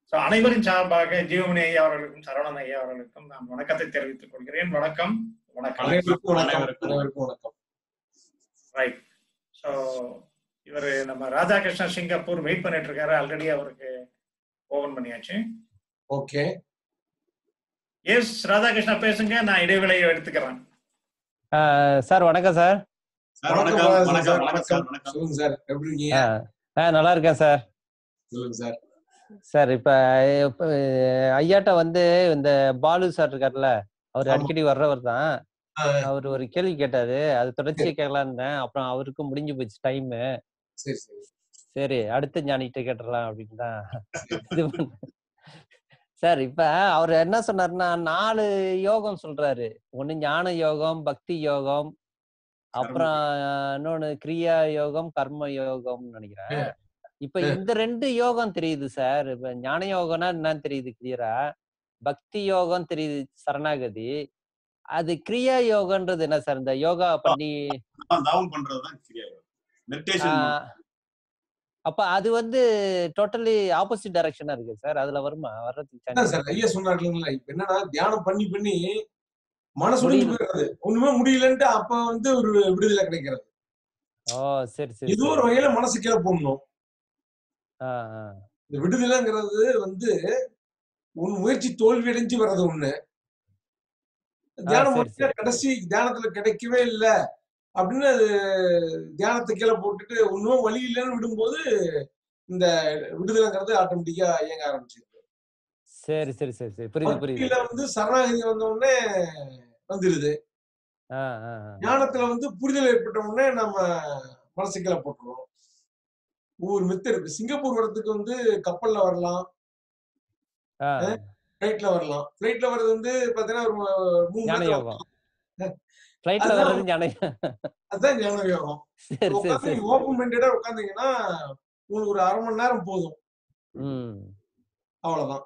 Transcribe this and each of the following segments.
So அனைவரின் சார்பாக ஜீவமணி ஐயா அவர்களுக்கும் சரவணன் ஐயா அவர்களுக்கும் நான் வணக்கத்தை தெரிவித்துக் கொள்கிறேன் வணக்கம் வணக்கம் அனைவருக்கும் வணக்கம் அனைவருக்கும். அனைவருக்கும் வணக்கம் ரைட் ஸோ இவர் நம்ம ராதாகிருஷ்ணன் சிங்கப்பூர் வெயிட் பண்ணிட்டு இருக்காரு ஆல்ரெடி அவருக்கு ஓபன் பண்ணியாச்சு ஓகே எஸ் ராதாகிருஷ்ணா பேசுங்க நான் இடைவேளையை எடுத்துக்கிறேன் ஆஹ் சார் வணக்கம் சார் சார் வணக்கம் வணக்கம் வணக்கம் சார், வணக்கம் சார் வணக்கம் சொல்லுங்க சார் எப்படி இருக்கீங்க ஆஹ் ஆஹ் நல்லா இருக்கேன் சார் சொல்லுங்க சார் சார் இப்ப இப்ப, அஹ், ஐயாட்ட வந்து இந்த பாலு சார் இருக்கார்ல அவர் ஆமா. அடிக்கடி வர்றவர் தான் ஆ, அவர் ஒரு கேள்வி கேட்டாரு அது தொடர்ச்சியா கேட்கலான்னு இருந்தேன் அப்புறம் அவருக்கும் முடிஞ்சு போச்சு டைம் சரி சரி சரி அடுத்த ஞானிகிட்ட கேட்டுடலாம் அப்படின்னு தான் இது பண்ணேன் சார் இப்ப அவர் என்ன சொன்னாருன்னா நாலு யோகம் சொல்றாரு ஒண்ணு ஞான யோகம் பக்தி யோகம் அப்புறம் இன்னொன்னு கிரியா யோகம் கர்ம யோகம்னு நினைக்கிறேன் இப்ப ஆ. இந்த ரெண்டு யோகம் தெரியுது சார் இப்ப ஞான யோகம்னா என்னன்னு தெரியுது கிளியரா பக்தி யோகம் தெரியுது சரணாகதி அது கிரியா யோகன்றது என்ன சார் இந்த யோகா பண்ணி தவம் பண்றதுதான் சரியா மெடிடேஷன் ஆஹ், அப்ப அது வந்து டோட்டலி ஆப்போசிட் டைரக்ஷனா இருக்கு சார் அதுல வருமா வர்றதுக்கு அதான் chance சார் ஐயா சொன்னாருங்களா இப்ப என்னன்னா தியானம் பண்ணி பண்ணி மனசு உடைஞ்சு முடியல. போயிடுறது ஒண்ணுமே முடியலன்ட்டு அப்ப வந்து ஒரு விடுதலை கிடைக்கிறது ஓ சரி சரி இது ஒரு சரி. வகையில மனசு கீழே போடணும் ஆ, ஆ. இந்த விடுதலைங்கிறது வந்து உன் முயற்சி தோல்வி அடைஞ்சு வர்றது ஒண்ணு தியானம் சரி, முடிச்சா சரி. கடைசி தியானத்துல கிடைக்கவே இல்லை அப்படின்னு அது தியானத்தை கீழே போட்டுட்டு ஒண்ணுமே வழி இல்லைன்னு விடும்போது இந்த விடுதலைங்கிறது ஆட்டோமேட்டிக்கா இயங்க ஆரம்பிச்சிருது சரி சரி சரி சரி புரியுது புரியுது பக்தியில வந்து சரணாகதி வந்த உடனே வந்துருது ஆ, ஆ, ஆ. ஞானத்துல வந்து புரிதல் ஏற்பட்ட உடனே நம்ம மனசு கீழே போட்டுருவோம் ஒவ்வொரு மெத்தட் இருக்கு சிங்கப்பூர் வரதுக்கு வந்து கப்பல்ல வரலாம் ஆ, ஃபிளைட்ல வரலாம் ஃபிளைட்ல வர்றது வந்து பாத்தீங்கன்னா ஒரு மூணு ஞான மணி நேரம் யோகம் ஃபிளைட்ல அதான் வர்றது ஞான அதுதான் ஞான யோகம் சரி சரி உட்காந்து சரி நீங்க ஓப்பன் மைண்டடா உட்காந்தீங்கன்னா உங்களுக்கு ஒரு அரை மணி நேரம் போதும் ம் அவ்வளவுதான்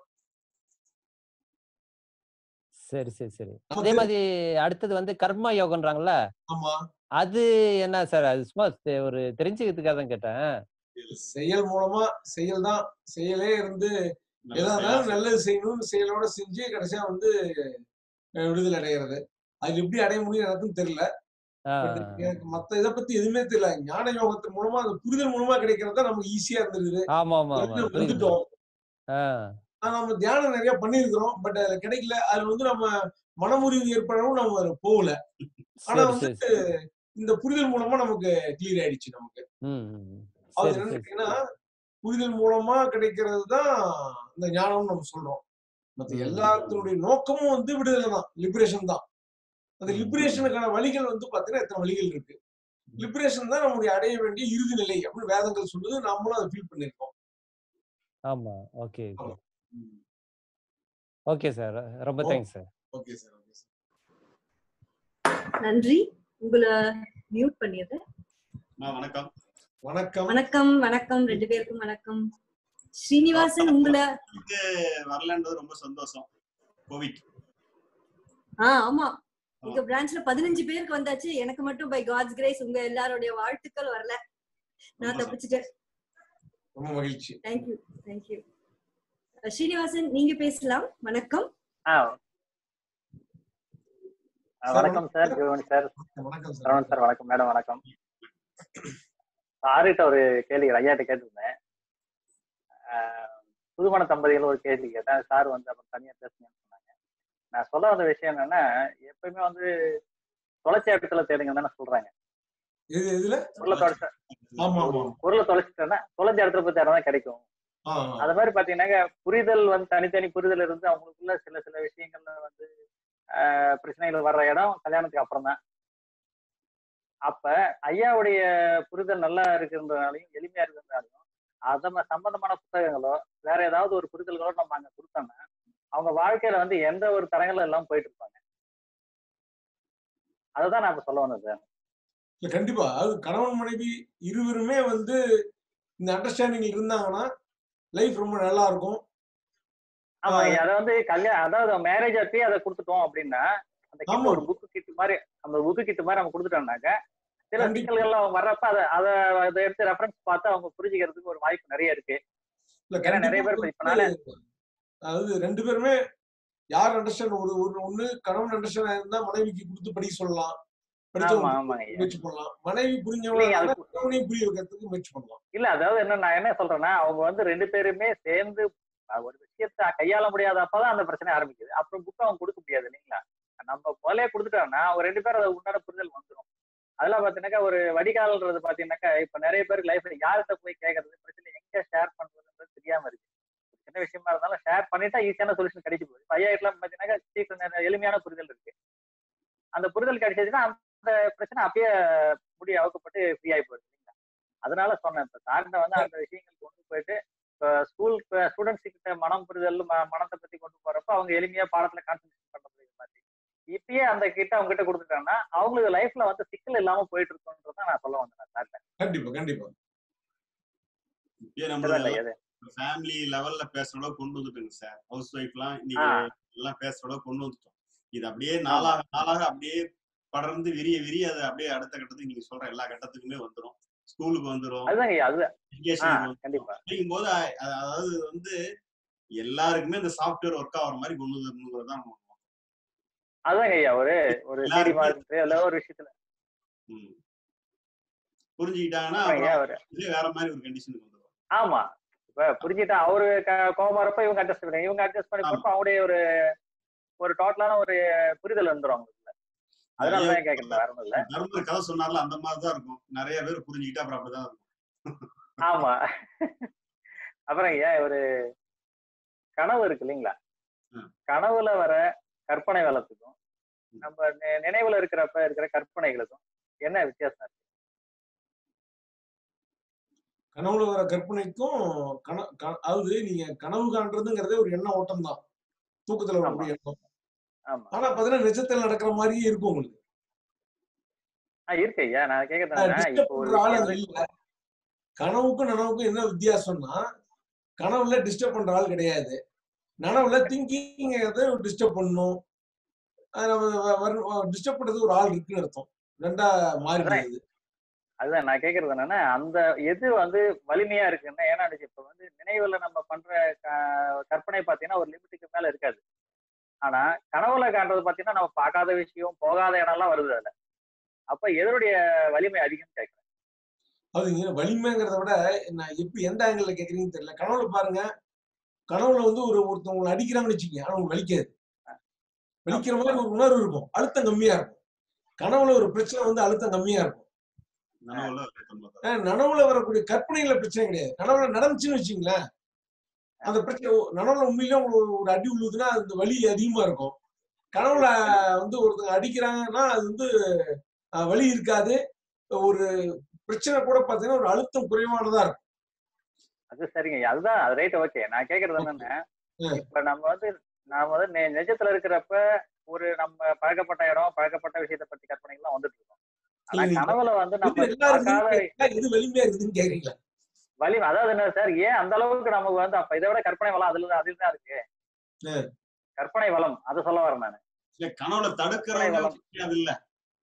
சரி சரி சரி நமக்கு- அதே மாதிரி அடுத்தது வந்து கர்ம யோகம்ன்றாங்கல்ல ஆமா அது என்ன சார் அது சும்மா தெ- ஒரு தெரிஞ்சுக்கிறதுக்காக தான் கேட்டேன் செயல் மூலமா செயல் தான் செயலே இருந்து எதா இருந்தாலும் நல்லது செய்யணும்னு செயலோட செஞ்சு கடைசியா வந்து அஹ், விடுதலை அடைகிறது அது எப்படி அடைய முடியும் எனக்கும் தெரியல ஆ, பட் எனக்கு மத்த இதை பத்தி எதுவுமே தெரியல ஞான யோகத்தின் மூலமா அந்த புரிதல் மூலமா கிடைக்கிறது தான் நமக்கு ஈஸியா இருந்திருக்குது ஆமா ஆமா ஆமா எல்லாம் புரியுது வந்துட்டோம் ஆ, ஆனா நம்ம தியானம் நிறைய பண்ணியிருக்கிறோம் பட் அதுல கிடைக்கல அதுல வந்து நம்ம மனமுறிவு ஏற்படவும் நம்ம அதுல போகல ஆனா சரி வந்து சரி சரி இந்த புரிதல் மூலமா நமக்கு கிளியர் ஆயிடுச்சு நமக்கு ம் ம், ம். அது சரி என்னன்னு சரி கேட்டீங்கன்னா புரிதல் மூலமா கிடைக்கிறது தான் இந்த ஞானம்னு நம்ம சொல்றோம் மத்த ம். எல்லாத்தினுடைய நோக்கமும் வந்து விடுதலை தான் லிபரேஷன் தான் அந்த ம். லிபரேஷனுக்கான வழிகள் வந்து பாத்தீங்கன்னா எத்தனை வழிகள் இருக்கு லிபரேஷன் தான் நம்முடைய அடைய வேண்டிய இறுதி நிலை அப்படின்னு வேதங்கள் சொல்லுது நம்மளும் அதை ஃபீல் பண்ணிருக்கோம் ஆமா ஓகே ஓகே ஆமா. ஓகே சார் ரொம்ப ஓ. Thanks sir okay sir okay sir நன்றி உங்களை மியூட் பண்ணிடுறேன் வணக்கம் வணக்கம் வணக்கம் வணக்கம் ரெண்டு பேருக்கும் வணக்கம் ஸ்ரீனிவாசன் உங்களை இது வரலன்றது ரொம்ப சந்தோஷம் கோவிட் ஆ ஆமா உங்க பிரான்ச்ல பதினஞ்சு பேருக்கு வந்தாச்சு எனக்கு மட்டும் பை காட்ஸ் கிரேஸ் உங்க எல்லாருடைய வாழ்த்துக்கள் வரல நான் தப்பிச்சுட்டேன் ரொம்ப மகிழ்ச்சி தேங்க்யூ தேங்க்யூ ஸ்ரீனிவாசன் நீங்க பேசலாம் வணக்கம் ஆ ஆ, வணக்கம் சார் ஜீவன் சார் வணக்கம் சார் சரவணன் சார் வணக்கம் மேடம் வணக்கம் ஆறுகிட்ட ஒரு கேள்வி ஐயாட்ட கேட்டிருந்தேன் ஆ, புதுமண தம்பதிகள் ஒரு கேள்வி கேட்டேன் சார் வந்து அப்புறம் தனியா பேசுங்கன்னு சொன்னாங்க நான் சொல்ல வந்த விஷயம் என்னன்னா எப்பயுமே வந்து தொலைச்ச இடத்துல தேடுங்க தானே சொல்றாங்க இது இதுல பொருளை தொலைச்ச ஆமா ஆமா பொருளை தொலைச்சிட்டேன்னா தொலைஞ்ச இடத்துல போய் தேடினா கிடைக்கும் ஆ, ஆ. அது மாதிரி பாத்தீங்கன்னாக்க புரிதல் வந்து தனித்தனி புரிதல் இருந்து அவங்களுக்குள்ள சில சில விஷயங்கள்ல வந்து ஆஹ், பிரச்சனைகள் வர்ற இடம் கல்யாணத்துக்கு அப்புறம் தான் அப்ப ஐயாவுடைய புரிதல் நல்லா இருக்கிறதுனாலையும் எளிமையா இருக்கிறதுனாலையும் அத ம- சம்பந்தமான புத்தகங்களோ வேற ஏதாவது ஒரு புரிதல்களோ நம்ம அங்க கொடுத்தோம்னா அவங்க வாழ்க்கையில வந்து எந்த ஒரு தரங்களும் எல்லாம் போயிட்டு இருப்பாங்க அதுதான் நான் இப்ப சொல்ல வந்தேன் சார் இல்ல கண்டிப்பா அது கணவன் மனைவி இருவருமே வந்து இந்த அண்டர்ஸ்டாண்டிங் இருந்தாங்கன்னா லைஃப் ரொம்ப நல்லா இருக்கும் ஆமா அதை வந்து கல்யாணம் அதாவது மேரேஜ் அப்பயே அதை கொடுத்துட்டோம் அப்படின்னா அந்த கிட்ட ஆமா. ஒரு புக்கு கிட்டு மாதிரி அந்த புக்கு கிட்டு மாதிரி நம்ம கொடுத்துட்டோம்னாக்க சில கண்டிப்பா. சிக்கல்கள்லாம் வர்றப்ப அதை அதை அதை எடுத்து ரெஃபரன்ஸ் பார்த்து அவங்க புரிஞ்சுக்கிறதுக்கு ஒரு வாய்ப்பு நிறைய இருக்கு இல்ல ஏன்னா நிறைய கண்டிப்பா பேர் இப்ப நானே- அதாவது ரெண்டு பேருமே யார் அண்டர்ஸ்டாண்ட் ஒரு ஒரு ஒண்ணு கணவன் அண்டர்ஸ்டாண்ட் இருந்தா மனைவிக்கு கொடுத்து படிக்க சொல்லலாம் ஆமா படிச்சவங்க ஆமாங்க ஐயா முயற்சி பண்ணலாம் மனைவி புரிஞ்சவங்க இல்லைங்க, அது இருந்தா கணவனையும் புரிய வைக்கிறதுக்கு முயற்சி பண்ணலாம் இல்ல அதாவது என்ன நான் என்ன சொல்றேன்னா அவங்க வந்து ரெண்டு பேருமே சேர்ந்து அஹ், ஒரு விஷயத்த கையாள முடியாத அப்பதான் அந்த பிரச்சனை ஆரம்பிக்குது அப்புறம் புக் அவங்க கொடுக்க முடியாது இல்லைங்களா நம்ம முதலே கொடுத்துட்டோம்னா அவங்க ரெண்டு பேரும் அதை உண்டான புரிதல் வந்துடும் அதெல்லாம் பாத்தீங்கன்னாக்கா ஒரு வடிகால்ன்றது பாத்தீங்கன்னாக்கா இப்ப நிறைய பேருக்கு லைஃப்ல யார்கிட்ட போய் கேட்கறது பிரச்சனை எங்க ஷேர் பண்றதுன்றது தெரியாம இருக்கு ஒரு சின்ன விஷயமா இருந்தாலும் ஷேர் பண்ணிட்டா ஈஸியான சொல்யூஷன் கிடைச்சு போகுது இப்ப ஐயாயிரலாம் பாத்தீங்கன்னாக்கா சீக்கிரம் நிறைய எளிமையான புரிதல் இருக்கு அந்த புரிதல் கிடைச்சதுன்னா அந்த பிரச்சனை அப்பயே முடிய அவுக்கப்பட்டு ஃப்ரீ ஆகி போகுது இல்லைங்களா அதனால சொன்னேன் இப்ப சார்கிட்ட வந்து அந்த விஷயங்கள் கொண்டு போயிட்டு ஸ்கூல் ஸ்டூடெண்ட்ஸ் கிட்ட மனம் புரிதல் ம- மனத்தை பத்தி கொண்டு போறப்ப அவங்க எளிமையா பாடத்துல கான்சென்ட்ரேட் பண்ண முடியுது மாதிரி இப்பயே அந்த கிட்ட அவங்க கிட்ட கொடுத்துட்டாங்கன்னா அவங்களுக்கு லைஃப்ல வந்து சிக்கல் இல்லாம போயிட்டு இருக்குன்றத நான் சொல்ல வந்தேன் சார்ட்ட கண்டிப்பா கண்டிப்பா இப்பயே இல்ல நம்ம அது ஃபேமிலி லெவல்ல பேசுற அளவுக்கு கொண்டு வந்துட்டோங்க சார் ஹவுஸ் ஒய்ஃப்லாம் ஆ. இன்னைக்கு எல்லாம் பேசுற அளவுக்கு கொண்டு வந்துட்டோம் இது அப்படியே நாளாக நாளாக அப்படியே படர்ந்து விரிய விரிய அது அப்படியே அடுத்த கட்டத்துக்கு நீங்க சொல்ற எல்லா கட்டத்துக்குமே வந்துரும் ஸ்கூலுக்கு வந்துரும் அதுதாங்க ஐயா, அது ஆ எஜுகேஷனுக்கு வந்துரும் கண்டிப்பா அப்படிங்கும்போது அ- அ- அதாவது வந்து எல்லாருக்குமே இந்த சாஃப்ட்வேர் ஒர்க் ஆகுற மாதிரி கொண்டு வரணுங்கிறது தான் நம்ம நோக்கம். அதுதாங்க ஐயா ஒரு ஒரு சிடி எல்லாருக்கும் மார்க் இல்ல ஒரு விஷயத்துல ம். புரிஞ்சுக்கிட்டாங்கன்னா ஐயா அப்புறம் ஒரு இதுலயே வேற மாதிரி ஒரு கண்டிஷனுக்கு வந்துரும் ஆமா இப்ப புரிஞ்சுட்டா அவரு க- கோவமா இருப்ப இவங்க அட்ஜஸ்ட் பண்ணி இவங்க அட்ஜஸ்ட் பண்ணி ஆமா. போறப்ப அவங்களுடைய ஒரு ஒரு டோட்டலான ஒரு புரிதல் வந்துரும் அவங்களுக்குள்ள அதனாலதான் கேக்குறேன் வேற ஒண்ணும் இல்ல தர்மர் கதை சொன்னார்ல அந்த மாதிரி தான் இருக்கும் நிறைய பேர் புரிஞ்சுக்கிட்டு அப்புறம் அப்படிதான் இருக்கும் ஆமா அப்புறம் ஐயா ஒரு கனவு இருக்கு இல்லைங்களா ம். கனவுல வர கற்பனை வளத்துக்கும் நம்ம நி- நினைவுல இருக்கிறப்ப இருக்கிற கற்பனைகளுக்கும் என்ன வித்தியாசம் இருக்கு கனவுல வர கற்பனைக்கும் கன க- அதாவது நீங்க கனவு காண்றதுங்கிறதே ஒரு எண்ண ஓட்டம் தான் தூக்கத்துல வரக்கூடிய எண்ணம் ஆமா ஆனா பாத்தீங்கன்னா நிஜத்துல நடக்கிற மாதிரியே இருக்கும் உங்களுக்கு ஆ, இருக்கு ஐயா நான் கேக்குறது என்னன்னா, டிஸ்டர்ப் இப்போ ஒரு பண்ற ஆள் விஷயம் அது இல்ல கனவுக்கும் நனவுக்கும் என்ன வித்தியாசம்னா கனவுல டிஸ்டர்ப் பண்ற ஆள் கிடையாது நனவுல திங்கிங் டிஸ்டர்ப் பண்ணும் அது நம்ம டிஸ்டர்ப் பண்றது ஒரு ஆள் இருக்குன்னு அர்த்தம் ரெண்டா மாறிடுது அதுதான் நான் கேக்குறது என்னன்னா அந்த எது வந்து வலிமையா இருக்குன்னா ஏன்னா அது இப்ப வந்து நினைவுல நம்ம பண்ற க- கற்பனை பாத்தீங்கன்னா ஒரு லிமிட்டுக்கு மேல இருக்காது ஆனா கனவுல காண்றது பாத்தீங்கன்னா நம்ம பார்க்காத விஷயம் போகாத இடம்லாம் வருது அதுல அப்ப எதனுடைய வலிமை அதிகம்னு கேட்கிறேன் அது இங்க வலிமைங்கிறத விட நான் எப்படி எந்த ஆங்கிள் கேக்குறீங்கன்னு தெரியல கனவுல பாருங்க கனவுல வந்து ஒரு ஒருத்தவங்களை அடிக்கிறாங்கன்னு வச்சுக்கோங்க ஆனா உங்களுக்கு வலிக்காது வலிக்கிற மாதிரி ஒரு உணர்வு இருக்கும் அழுத்தம் கம்மியா இருக்கும் கனவுல ஒரு பிரச்சனை வந்து அழுத்தம் கம்மியா இருக்கும் நனவுல அழுத்தம் தான். ஆனா, நனவுல வரக்கூடிய கற்பனைகள பிரச்சனை கிடையாது கனவுல நடந்துச்சுன்னு வச்சுங்களேன் அந்த பிரச்சனை ஓ, நனவுல உண்மையிலே உங்களுக்கு ஒரு அடி விழுதுன்னா அந்த வலி அதிகமா இருக்கும் கனவுல வந்து ஒருத்தங்க அடிக்கிறாங்கன்னா அது வந்து அஹ், வலி இருக்காது ஒரு பிரச்சனை கூட பாத்தீங்கன்னா ஒரு அழுத்தம் குறைவானதா இருக்கும் அது சரிங்க ஐயா. அதுதான் அது ரைட் ஓகே நான் கேக்குறது என்னன்னா ம். இப்ப நம்ம வந்து நாம வந்து நெ- நிஜத்துல இருக்கிறப்ப ஒரு நம்ம பழக்கப்பட்ட இடம் பழக்கப்பட்ட விஷயத்தை பத்தி கற்பனைகள்லாம் வந்துட்டு இருக்கோம் ஆனா இல்ல, கனவுல வந்து இது நம்ம நல்லா பார்க்காத இருக்குதுன்னு எது வலிமையா இருக்குதுன்னு கேக்குறீங்களா வலி அதாவது என்ன சார் ஏன் அந்த அளவுக்கு நமக்கு வந்து அப்ப இதை விட கற்பனை வளம் அதுல அதில் தான் இருக்கு ம். கற்பனை வளம் அதை சொல்ல வரேன் நான் இல்ல கனவுல தடுக்கிறவங்க வளம். அது இல்ல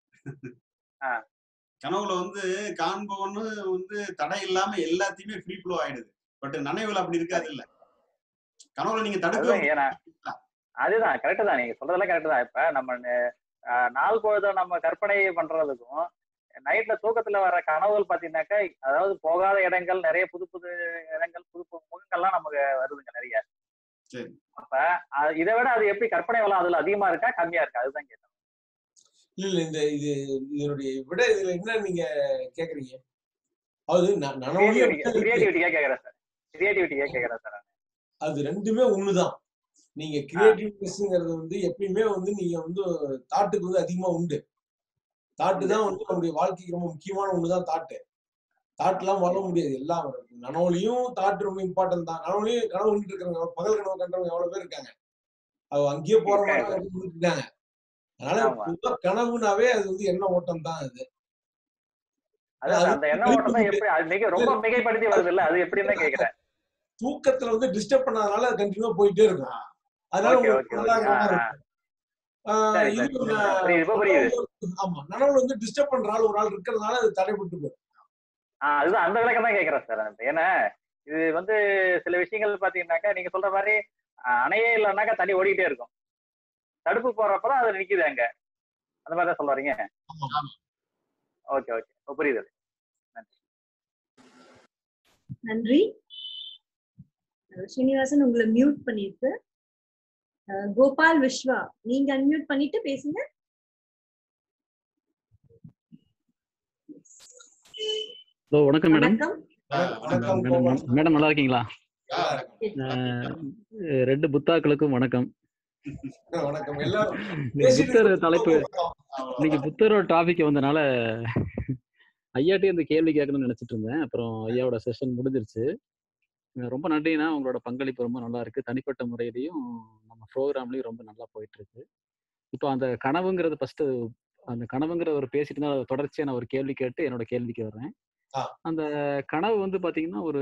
ஆ. கனவுல வந்து காண்பவனு வந்து தடை இல்லாம எல்லாத்தையுமே ஃப்ரீ ஃப்ளோ ஆயிடுது பட் நினைவுல அப்படி இருக்காது இல்ல கனவுல நீங்க அதுதான் தடுக்க ஏன்னா அதுதான் கரெக்ட் தான் நீங்க சொல்றதெல்லாம் கரெக்ட் தான் இப்ப நம்ம நெ- ஆஹ் நாள் பொழுதும் நம்ம கற்பனை பண்றதுக்கும் நைட்ல தூக்கத்துல வர கனவுகள் பாத்தீங்கன்னாக்கா அதாவது போகாத இடங்கள் நிறைய புது புது இடங்கள் புது புது முகங்கள்லாம் நமக்கு வருதுங்க நிறைய சரி. அப்ப அ- இதை விட அது எப்படி கற்பனை வளம் அதுல அதிகமா இருக்கா கம்மியா இருக்கா அதுதான் கேட்டேன் இல்ல இல்ல இந்த இது இதனுடைய விட இதுல என்ன நீங்க கேக்குறீங்க அதாவது ந- நனவுலயே அப்படிதான் இருக்கு. கிரியேட்டிவிட்டியா கேக்குறேன் சார் கிரியேட்டிவிட்டியா கேக்குறேன் சார் அது ரெண்டுமே ஒண்ணுதான் நீங்க கிரியேட்டிவ்னஸ்ங்கிறது வந்து எப்பயுமே வந்து நீங்க வந்து தாட்டுக்கு வந்து அதிகமா உண்டு தாட்டு தான் வந்து நம்முடைய வாழ்க்கைக்கு ரொம்ப முக்கியமான ஒண்ணுதான் தாட்டு தாட்டுலாம் வாழ முடியாது எல்லாம் நனவுலையும் தாட்டு ரொம்ப இம்பார்ட்டன்ட் தான் நனவுலையும் கனவு கண்டுட்டு இருக்கிறவங்க பகல் கனவு கண்டவங்க எவ்வளவு பேர் இருக்காங்க அவ அங்கேயே போற மாதிரி தான் கனவு கண்டுட்டு இருக்காங்க அதனால ஆமா. பொதுவா கனவுனாவே அது வந்து எண்ண ஓட்டம் தான் அது அதான் அது அந்த எண்ண ஓட்டம் தான் எப்படி அது மிக ரொம்ப மிகைப்படுத்தி வருது இல்ல அது எப்படின்னு தான் கேக்குறேன் தூக்கத்துல வந்து டிஸ்டர்ப் பண்ணாதனால அது கண்டினியூவா போயிட்டே இருக்கும் அதனால ஓகே உங்களுக்கு ஓகே நல்லா ஓகே இருக்கிற மாதிரி இருக்கும். ஆஹ் சரி இது சரி நான் புரியுது இப்ப புரியுது நனவுல- ஆமா நனவுல வந்து டிஸ்டர்ப் பண்ற ஆள் ஒரு ஆள் இருக்கிறதுனால அது தடைப்பட்டு போயிடும் ஆஹ் அதுதான் அந்த விளக்கம் தான் கேக்குறேன் சார் ஏன்னா இது வந்து சில விஷயங்கள் பாத்தீங்கன்னாக்கா நீங்க சொல்ற மாதிரி அஹ் அணையே இல்லைன்னாக்கா தண்ணி ஓடிக்கிட்டே இருக்கும் தடுப்பு போடுறப்பதான் அது நிக்குது அங்க அந்த மாதிரி தான் சொல்ல வரீங்க ஓகே ஓகே இப்போ புரியுது நன்றி அஹ் ஸ்ரீனிவாசன் உங்களை மியூட் பண்ணிருக்கு அஹ் கோபால் விஸ்வா நீங்க அன்மியூட் பண்ணிட்டு பேசுங்க ஹலோ வணக்கம் மேடம் வணக்கம் வணக்கம் மேடம் கோபால். மேடம் நல்லா இருக்கீங்களா நல்லா இருக்கேன். அஹ் ரெண்டு புத்தாக்களுக்கும் வணக்கம் வணக்கம் எல்லாரும் இன்னைக்கு பேசிட்டு புத்தர் இருக்கோம். தலைப்பு வணக்கம். இன்னைக்கு புத்தரோட டாபிக் வந்தனால ஐயாட்டே இந்த கேள்வி கேட்கணும்னு நினைச்சிட்டு இருந்தேன் அப்புறம் ஐயாவோட செஷன் முடிஞ்சிருச்சு அஹ் ரொம்ப நன்றிண்ணா உங்களோட பங்களிப்பு ரொம்ப நல்லா இருக்கு தனிப்பட்ட முறையிலையும் நம்ம ப்ரோக்ராம்லயும் ரொம்ப நல்லா போயிட்டு இருக்கு இப்போ அந்த கனவுங்கிறது ஃபர்ஸ்ட் அந்த கனவுங்கிற ஒரு பேசிட்டு இருந்தா அதை தொடர்ச்சியா நான் ஒரு கேள்வி கேட்டு என்னோட கேள்விக்கு வர்றேன் ஆ. அந்த கனவு வந்து பாத்தீங்கன்னா ஒரு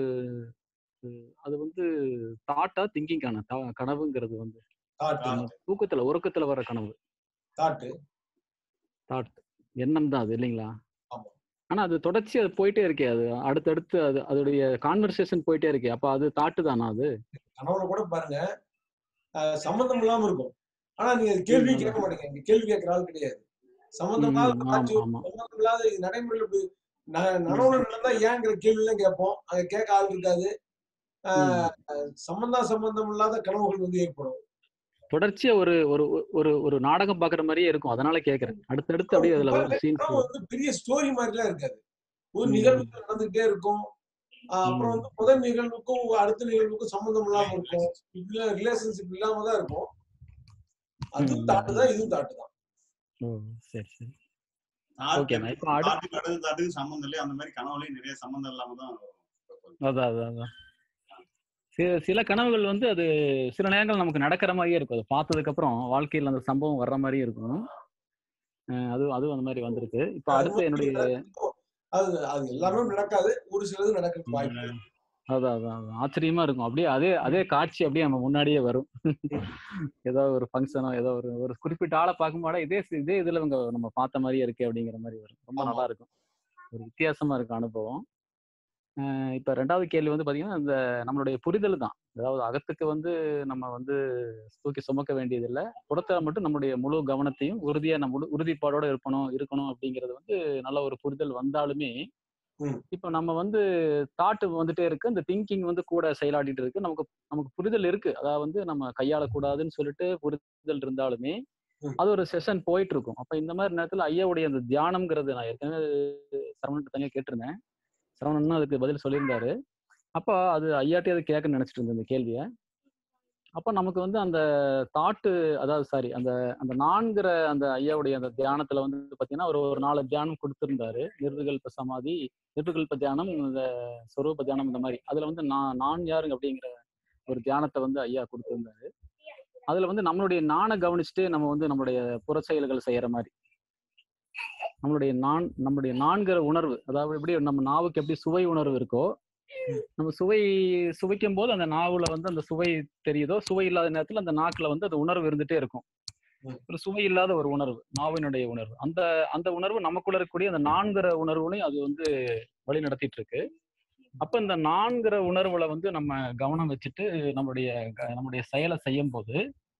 அஹ் அது வந்து தாட்டா திங்கிங்கான கனவுங்கிறது வந்து தாட்டு நம்ம தூக்கத்துல உறக்கத்துல வர கனவு தாட்டு தாட் எண்ணம் தான் அது இல்லைங்களா ஆமா. ஆனா அது தொடர்ச்சி அது போயிட்டே இருக்கே அது அடுத்தடுத்து அது அதோடைய கான்வர்சேஷன் போயிட்டே இருக்கே அப்ப அது தாட்டு தானா அது கனவுல கூட பாருங்க அஹ், சம்பந்தம் இல்லாம இருக்கும் ஆனா நீங்க கேள்வி ம், கேட்க மாட்டீங்க இங்க கேள்வி கேட்கற ஆள் கிடையாது சம்பந்தம் ம், இல்லாத ம், காட்சி ஆமா, ஆமா. சம்பந்தம் இல்லாத இது நடைமுறையில இப்படி ந- நனவுல நடந்தா ஏங்கிற கேள்வி எல்லாம் கேட்போம் அங்க கேட்க ஆள் இருக்காது அஹ், சம்பந்தம் சம்பந்தம் இல்லாத கனவுகள் வந்து ஏற்படும் தொடர்ச்சியா ஒரு ஒரு ஒரு ஒரு நாடகம் பாக்குற மாதிரியே இருக்கும் அதனால கேக்குறேன் அடுத்தடுத்து அப்படியே அதுல பாருங்க, சீன்ஸ் கனவு வந்து பெரிய ஸ்டோரி மாதிரிலாம் இருக்காது ஒரு ம். நிகழ்வு நடந்துகிட்டே இருக்கும் ஆஹ் அப்புறம் ம். வந்து முதல் நிகழ்வுக்கும் அடுத்த நிகழ்வுக்கும் சம்பந்தம் இல்லாம இருக்கும் இப்படிலாம் ரிலேஷன்ஷிப் இல்லாம தான் இருக்கும் அதுவும் ம். தாட்டு தான் இதுவும் தாட்டு தான் ஓ சரி சரி தாட்டு ஓகேண்ணா இப்போ அடுத்து தாட்டுக்கு அடுத்த தாட்டுக்கு சம்மந்தம் இல்லையா அந்த மாதிரி கனவுலயும் நிறைய சம்மந்தம் இல்லாம தான் வரும். அதான் அதான் அதான் சில சில கனவுகள் வந்து அது சில நேரங்கள் நமக்கு நடக்கிற மாதிரியே இருக்கும் அது பார்த்ததுக்கு அப்புறம் வாழ்க்கையில் அந்த சம்பவம் வர்ற மாதிரியே இருக்கும் அஹ் அது அதுவும் அந்த மாதிரி வந்திருக்கு இப்போ அடுத்து என்னுடைய அது அது எல்லாமே நடக்காது ஒரு சிலது நடக்கிறதுக்கு வாய்ப்பு இருக்கு. அதான் அதான் அதான். ஆச்சரியமா இருக்கும் அப்படியே அதே அதே காட்சி அப்படியே நம்ம முன்னாடியே வரும் ஏதோ ஒரு ஃபங்க்ஷனோ ஏதோ ஒரு ஒரு குறிப்பிட்ட ஆளை பார்க்கும்போது இதே சி- இதே இதுல இவங்க நம்ம பார்த்த மாதிரியே இருக்கே அப்படிங்கிற மாதிரி வரும் ரொம்ப ஆமா. நல்லா இருக்கும் ஒரு வித்தியாசமா இருக்கும் அனுபவம் அஹ் இப்ப ரெண்டாவது கேள்வி வந்து பாத்தீங்கன்னா இந்த நம்மளுடைய புரிதல் தான் அதாவது அகத்துக்கு வந்து நம்ம வந்து தூக்கி சுமக்க வேண்டியதில்லை புறத்துல மட்டும் நம்மளுடைய முழு கவனத்தையும் உறுதியா நம்ம முழு உறுதிப்பாடோட இருக்கணும் இருக்கணும் அப்படிங்கிறது வந்து நல்ல ஒரு புரிதல் வந்தாலுமே ம். இப்போ நம்ம வந்து தாட் வந்துட்டே இருக்கு அந்த திங்கிங் வந்து கூட செயலாடிட்டு இருக்கு நமக்கு நமக்கு புரிதல் இருக்கு அதாவது வந்து நம்ம கையாளக்கூடாதுன்னு சொல்லிட்டு புரிதல் இருந்தாலுமே ம். அது ஒரு செஷன் போயிட்டு இருக்கும் அப்ப இந்த மாதிரி நேரத்துல ஐயாவுடைய அந்த தியானம்ங்கிறது நான் ஏற்கனவே சரவணன் தனியா கேட்டிருந்தேன் சரவணன் அதுக்கு பதில் சொல்லியிருந்தாரு அப்போ அது ஐயாட்டி அதை கேட்க நினைச்சிட்டு இருந்தேன் இந்த கேள்வியை அப்போ நமக்கு வந்து அந்த தாட்டு அதாவது சாரி அந்த அந்த நான்கிற அந்த ஐயாவுடைய அந்த தியானத்துல வந்து பாத்தீங்கன்னா ஒரு ஒரு நாலு தியானம் கொடுத்திருந்தாரு நிர்விகல்ப சமாதி நிர்விகல்ப தியானம் இந்த சொரூப தியானம் இந்த மாதிரி அதுல வந்து நான் நான் யாருங்க அப்படிங்கிற ஒரு தியானத்தை வந்து ஐயா கொடுத்திருந்தாரு அதுல வந்து நம்மளுடைய நானை கவனிச்சுட்டு நம்ம வந்து நம்மளுடைய புற செயல்கள் செய்யற மாதிரி நம்மளுடைய நான் நம்மளுடைய நான்கிற உணர்வு அதாவது எப்படி நம்ம நாவுக்கு எப்படி சுவை உணர்வு இருக்கோ நம்ம சுவை சுவைக்கும் போது அந்த நாவுல வந்து அந்த சுவை தெரியுதோ சுவை இல்லாத நேரத்துல அந்த நாக்குல வந்து அது உணர்வு இருந்துட்டே இருக்கும் ம். ஒரு சுவை இல்லாத ஒரு உணர்வு நாவினுடைய உணர்வு அந்த அந்த உணர்வு நமக்குள்ள இருக்கக்கூடிய அந்த நான்கிற உணர்வுலையும் அது வந்து வழி நடத்திட்டு இருக்கு அப்ப இந்த நான்கிற உணர்வுல வந்து நம்ம கவனம் வச்சுட்டு நம்மளுடைய க- நம்மளுடைய செயலை செய்யும் போது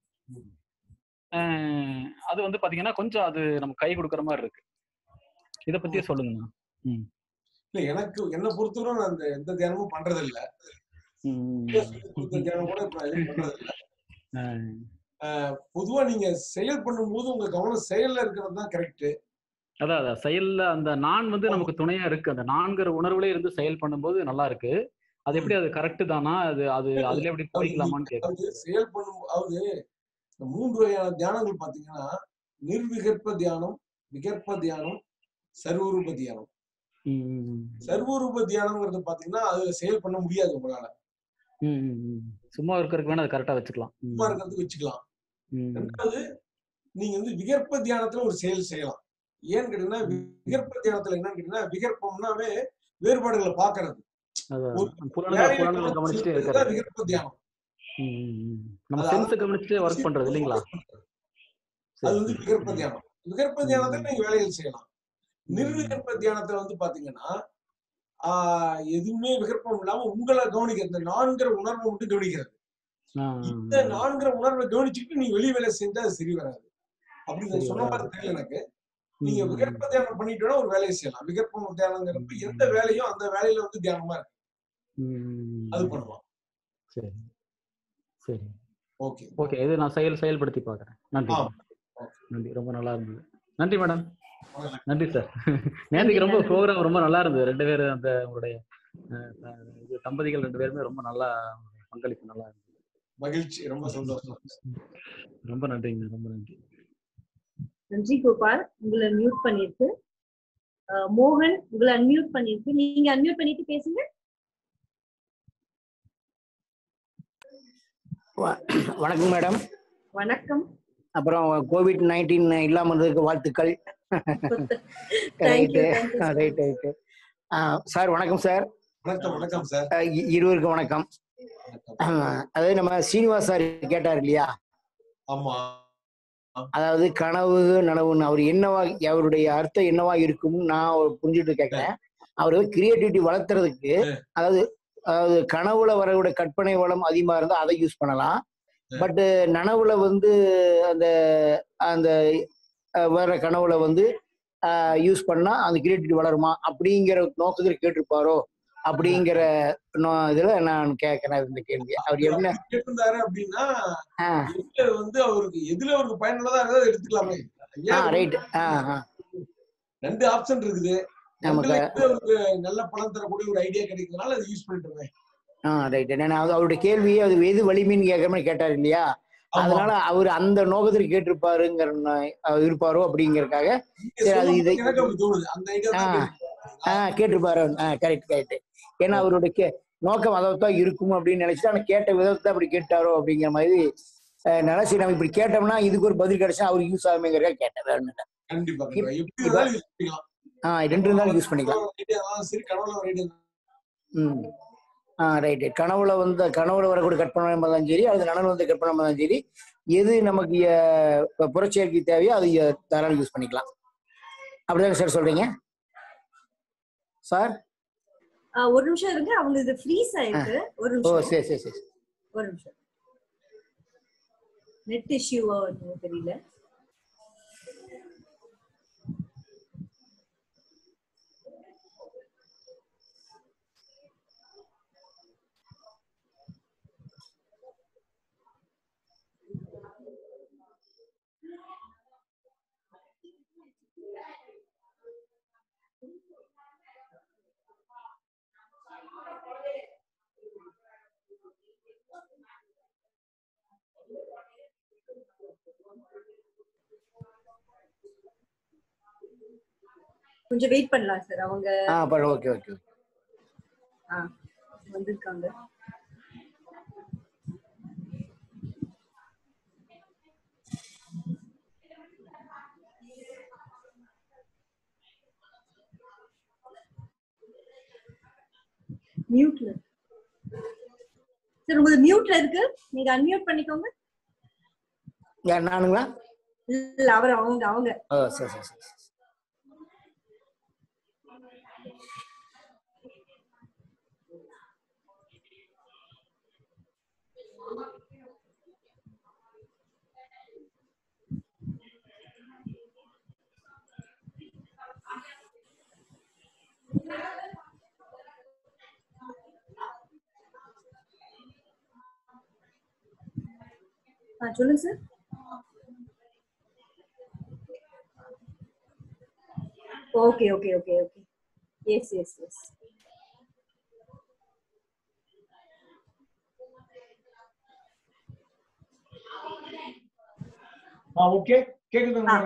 ஆஹ் அது வந்து பாத்தீங்கன்னா கொஞ்சம் அது நம்ம கை கொடுக்குற மாதிரி இருக்கு இத பத்தியே சொல்லுங்கண்ணா இல்ல எனக்கு என்ன பொறுத்தவரை நான் அந்த எந்த தியானமும் பண்றது இல்ல ம். கொடுத்த தியானம் கூட இப்ப நான் எதுவும் பண்றது இல்ல ஆஹ் பொதுவா நீங்க செயல் பண்ணும்போது உங்க கவனம் செயல்ல இருக்கிறது தான் கரெக்ட் அதான் அதான் செயல்ல அந்த நான் வந்து நமக்கு துணையா இருக்கு அந்த நான்கிற உணர்வுல இருந்து செயல் பண்ணும்போது நல்லா இருக்கு அது எப்படி அது கரெக்ட் தானா அது அது அதுல எப்படி போய்க்கலாமான்னு கேட்கும் அதாவது செயல் பண்ணும் அதாவது இந்த மூன்று வகையான தியானங்கள் பாத்தீங்கன்னா நிர்விகற்ப தியானம் விகற்ப தியானம் சர்வரூப தியானம் சர்வரூப தியானம்ங்கிறது பாத்தீங்கன்னா அதுல செயல் பண்ண முடியாது உங்களால ம், ம், ம். சும்மா இருக்கிறதுக்கு வேணா அது கரெக்டா வச்சுக்கலாம் ம், சும்மா இருக்கிறதுக்கு வச்சுக்கலாம் ம், ரெண்டாவது நீங்க வந்து விகற்ப தியானத்துல ஒரு செயல் செய்யலாம் ஏன்னு கேட்டீங்கன்னா விகற்ப தியானத்துல என்னன்னு கேட்டீங்கன்னா விகற்பம்னாவே வேறுபாடுகளை பாக்குறது அதான் ஒரு புலன்களை வேலையை புலன்களை கவனிச்சுட்டே செலுத்துறது இருக்கிறது தான் விகற்ப தியானம் ம், ம், ம். நம்ம அது சென்ஸ் கவனிச்சுட்டே ஒர்க் பண்றது இல்லைங்களா சரி, அது வந்து சரி. விகற்ப தியானம் விகற்ப தியானத்துல ம். நீங்க வேலைகள் செய்யலாம் ம். நிர்விகற்ப தியானத்துல வந்து பாத்தீங்கன்னா ஆஹ் எதுவுமே விகற்பம் இல்லாம உங்களை கவனிக்கிறது இந்த நான்கிற உணர்வை மட்டும் கவனிக்கிறது ஆ, இந்த நான்கிற உணர்வை கவனிச்சுட்டு நீங்க வெளி வேலை செஞ்சா அது சரி வராது அப்படி சரி நான் சொன்ன வராது. மாதிரி தெரியல எனக்கு நீங்க ம், விகற்ப தியானம் பண்ணிட்டோம்னா ஒரு வேலையை செய்யலாம் விகற்ப தியானங்கிறப்ப எந்த வேலையும் அந்த வேலையில வந்து தியானமா இருக்கு ம், அது பண்ணலாம் சரி சரி ஓகே ஓகே இது நான் செயல் செயல்படுத்தி பார்க்குறேன் நன்றி ஆ நன்றி ரொம்ப நல்லா இருந்தது நன்றி மேடம் நன்றி சார் நேற்றுக்கு ரொம்ப ப்ரோக்ராம் ரொம்ப நல்லா இருந்தது ரெண்டு பேரும் அந்த உங்களுடைய அஹ், அஹ், இது தம்பதிகள் ரெண்டு பேருமே ரொம்ப நல்லா பங்களிப்பு நல்லா இருந்தது மகிழ்ச்சி ரொம்ப சந்தோஷம் ரொம்ப நன்றிங்க ரொம்ப நன்றி நன்றி கோபால் உங்களை மியூட் பண்ணிருக்கு அஹ், மோகன் உங்களை அன்மியூட் பண்ணிருக்கு நீங்க அன்மியூட் பண்ணிட்டு பேசுங்க வ- வணக்கம் மேடம் வணக்கம் அப்புறம் கோவிட் நைன்டீன் இல்லாம இருந்ததுக்கு வாழ்த்துக்கள் thank you right thank you right right sir வணக்கம் சார் வணக்கம் வணக்கம் சார் அஹ் இ- இருவருக்கும் வணக்கம் அஹ் அதாவது நம்ம சீனிவாஸ் சார் கேட்டார் இல்லையா ஆமா அதாவது கனவு நனவுன்னு அவர் என்னவா அவருடைய அர்த்தம் என்னவா இருக்கும்னு நான் புரிஞ்சுட்டு கேட்கிறேன் அவர் கிரியேட்டிவிட்டி வளர்த்துறதுக்கு அதாவது அதாவது கனவுல வரக்கூடிய கற்பனை வளம் அதிகமா இருந்தா அதை யூஸ் பண்ணலாம் பட் நனவுல வந்து அந்த அந்த அஹ், வர கனவுல வந்து யூஸ் பண்ணா அந்த கிரியேட்டிவிட்டி வளருமா அப்படிங்கிற நோக்கத்தில் கேட்டிருப்பாரோ அப்படிங்கிற நோ- இதுல நான் கேட்கிறேன் இந்த கேள்வி அவர் என்ன கேட்டிருந்தாரு அப்படின்னா ஆ எதுல வந்து அவருக்கு எதுல அவருக்கு பயனுள்ளதா இருக்கோ அதை எடுத்துக்கலாமே ஆ ஏன் ரைட் ஆ ஆ ரெண்டு ஆப்ஷன் இருக்குது நமக்கு ரெண்டுல எது அவருக்கு நல்ல பணம் தரக்கூடிய ஒரு ஐடியா கிடைக்கிறதுனால அதை யூஸ் பண்ணிட்டு ஆ ரைட் நான் அது அவருடைய கேள்வியை அது எது வலிமைன்னு கேட்குற மாதிரி கேட்டார் இல்லையா அதனால அவர் அந்த நோக்கத்தில் கேட்டிருப்பாருங்கிற ந- அவர் இருப்பாரோ அப்படிங்கறதுக்காக சரி அது இதை எனக்கு அப்படி தோணுது அந்த ஐடியா ஆ தான் ஆ கேட்டிருப்பாரு ஆ கரெக்ட் கரெக்ட் ஏன்னா அவருடைய கே நோக்கம் அதை தான் இருக்கும் அப்படின்னு நினைச்சிட்டு ஆனா கேட்ட விதத்தை அப்படி கேட்டாரோ அப்படிங்கிற மாதிரி அஹ், நினைச்சு நம்ம இப்படி கேட்டோம்னா இதுக்கு ஒரு பதில் கிடைச்சா அவருக்கு யூஸ் ஆகுமேங்கிறத கேட்டேன் வேற ஒண்ணும் இல்ல. கண்டிப்பா கண்டிப்பா எப்படி இப்ப- இருந்தாலும் யூஸ் பண்ணிக்கலாம் ஆ ரெண்டு இருந்தாலும் யூஸ் பண்ணிக்கலாம் ஒரு idea இருந்தாலும் சரி கனவுல ஒரு ஐடியா ம் ஆ ரைட்டு கனவுல வந்து கனவுல வரக்கூடிய கற்பனை இருந்தாலும் சரி அல்லது நனவு வந்து கற்பனை இருந்தாலும் சரி எது நமக்கு அஹ், இப்ப புறச்சேர்க்கை தேவையோ அது அஹ், தாராளம் யூஸ் பண்ணிக்கலாம் அப்படிதானே சார் சொல்றீங்க சார் அஹ், ஒரு நிமிஷம் இருங்க அவங்க இது ஃப்ரீஸ் ஆயிருக்கு ஒரு ஓ நிமிஷம் சரி சரி சரி ஒரு நிமிஷம் நெட் இஷ்யூவா தெரியல கொஞ்சம் வெயிட் பண்ணலாம் சார் அவங்க ஆ பரவாயில்ல ஓகே ஓகே ஆ, வந்திருக்காங்க மியூட்ல சார் உங்களுக்கு மியூட்ல இருக்கு நீங்க அன்மியூட் பண்ணிக்கோங்க யார் நானுங்களா இல்ல அவர் அவங்க அவங்க ஓ சரி சரி சரி ஆ சொல்லுங்க sir okay okay okay okay yes yes yes ஆ ஓகே கேக்குதுங்களா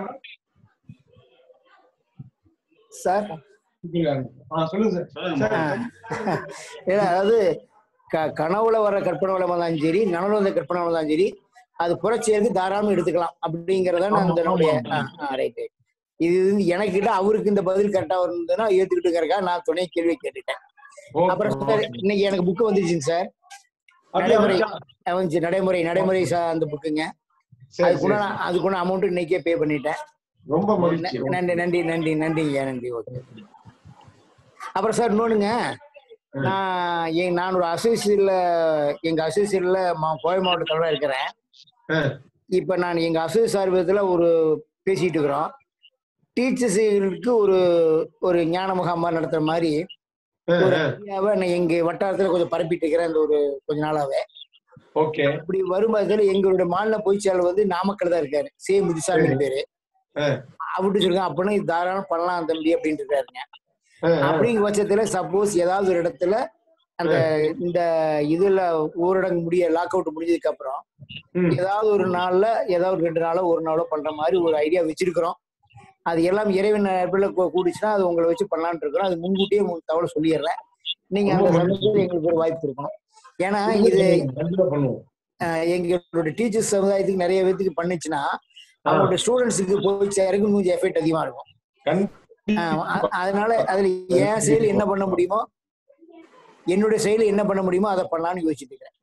சார் ஆ சொல்லுங்க சார் சொல்லுங்க ஏன்னா அதாவது க கனவுல வர கற்பனை வளமா இருந்தாலும் சரி நனவுல வந்த கற்பனை வளமா இருந்தாலும் சரி அது புறச்சேர்க்கு தாராளமா எடுத்துக்கலாம் அப்படிங்கறத நான் ஆமா, அந்த நம்முடைய ஆமா, ரைட் ரைட் இது வந்து எனக்கு கிட்ட அவருக்கு இந்த பதில் கரெக்டா இருந்ததுன்னா ஏத்துக்கிட்டுங்கிறக்கா நான் துணை கேள்வி கேட்டுட்டேன் அப்புறம் சார் இன்னைக்கு எனக்கு புக்கு வந்துச்சுங்க சார் நடைமுறை அஹ் வந்துச்சு நடைமுறை நடைமுறை சா- அந்த புக்குங்க அதுக்குள்ள அதுக்குள்ள அமௌண்ட் இன்னைக்கே பே பண்ணிட்டேன் ரொம்ப மகிழ்ச்சி நன்றி நன்றி நன்றி நன்றிங்க நன்றி ஓகே அப்புறம் சார் இன்னொன்னுங்க நான் எ- நான் ஒரு அசோசியேட்ல எங்க அசோசியேட்ல கோவை மாவட்ட தலைவராக இருக்கிறேன் இப்ப நான் எங்க அசோசியேட் சார்பத்தில் ஒரு பேசிட்டு இருக்கிறோம் டீச்சர்ஸுக்கு ஒரு ஒரு ஞான முகாம் மாதிரி நடத்துற மாதிரி ஒரு ஐடியாவை நான் எங்க வட்டாரத்துல கொஞ்சம் பரப்பிட்டு இருக்கிறேன் இந்த ஒரு கொஞ்ச நாளாவே ஓகே அப்படி வரும்போதுல எங்களுடைய மாநில பொதுச்செயலாளர் வந்து நாமக்கல் தான் இருக்காரு சே முதுசாமி பேரு அப்படி சொல்லுங்க அப்படின்னா இது தாராளம் பண்ணலாம் தம்பி அப்படின்ட்டு இருக்காருங்க அப்படிங்கிற பட்சத்துல சப்போஸ் ஏதாவது ஒரு இடத்துல அந்த இந்த இதுல ஊரடங்கு முடிய லாக் அவுட் முடிஞ்சதுக்கு அப்புறம் ஏதாவது ஒரு நாள்ல ஏதாவது ஒரு ரெண்டு நாளோ ஒரு நாளோ பண்ற மாதிரி ஒரு ஐடியா வச்சிருக்கிறோம் அது எல்லாம் இறைவன் அருள்ல கூ- கூடிச்சுன்னா அது உங்களை வச்சு பண்ணலாம்னு இருக்கிறோம் அது முன்கூட்டியே உங்களுக்கு தகவல் சொல்லிடுறேன் நீங்க அந்த ரொம்ப சமயத்துல எங்களுக்கு ஒரு வாய்ப்பு இருக்கணும் ஏன்னா இது கண்டிப்பா பண்ணுவோம் அஹ், எங்களோட டீச்சர்ஸ் சமுதாயத்துக்கு நிறைய பேத்துக்கு பண்ணுச்சுன்னா அவங்களோட ஸ்டூடெண்ட்ஸுக்கு போய் சேருக்கு கொஞ்சம் எஃபெக்ட் அதிகமா இருக்கும் அஹ், அ- அதனால அதுல என் செயல் என்ன பண்ண முடியுமோ என்னுடைய செயல் என்ன பண்ண முடியுமோ அதை பண்ணலாம்னு யோசிச்சுட்டு இருக்கிறேன்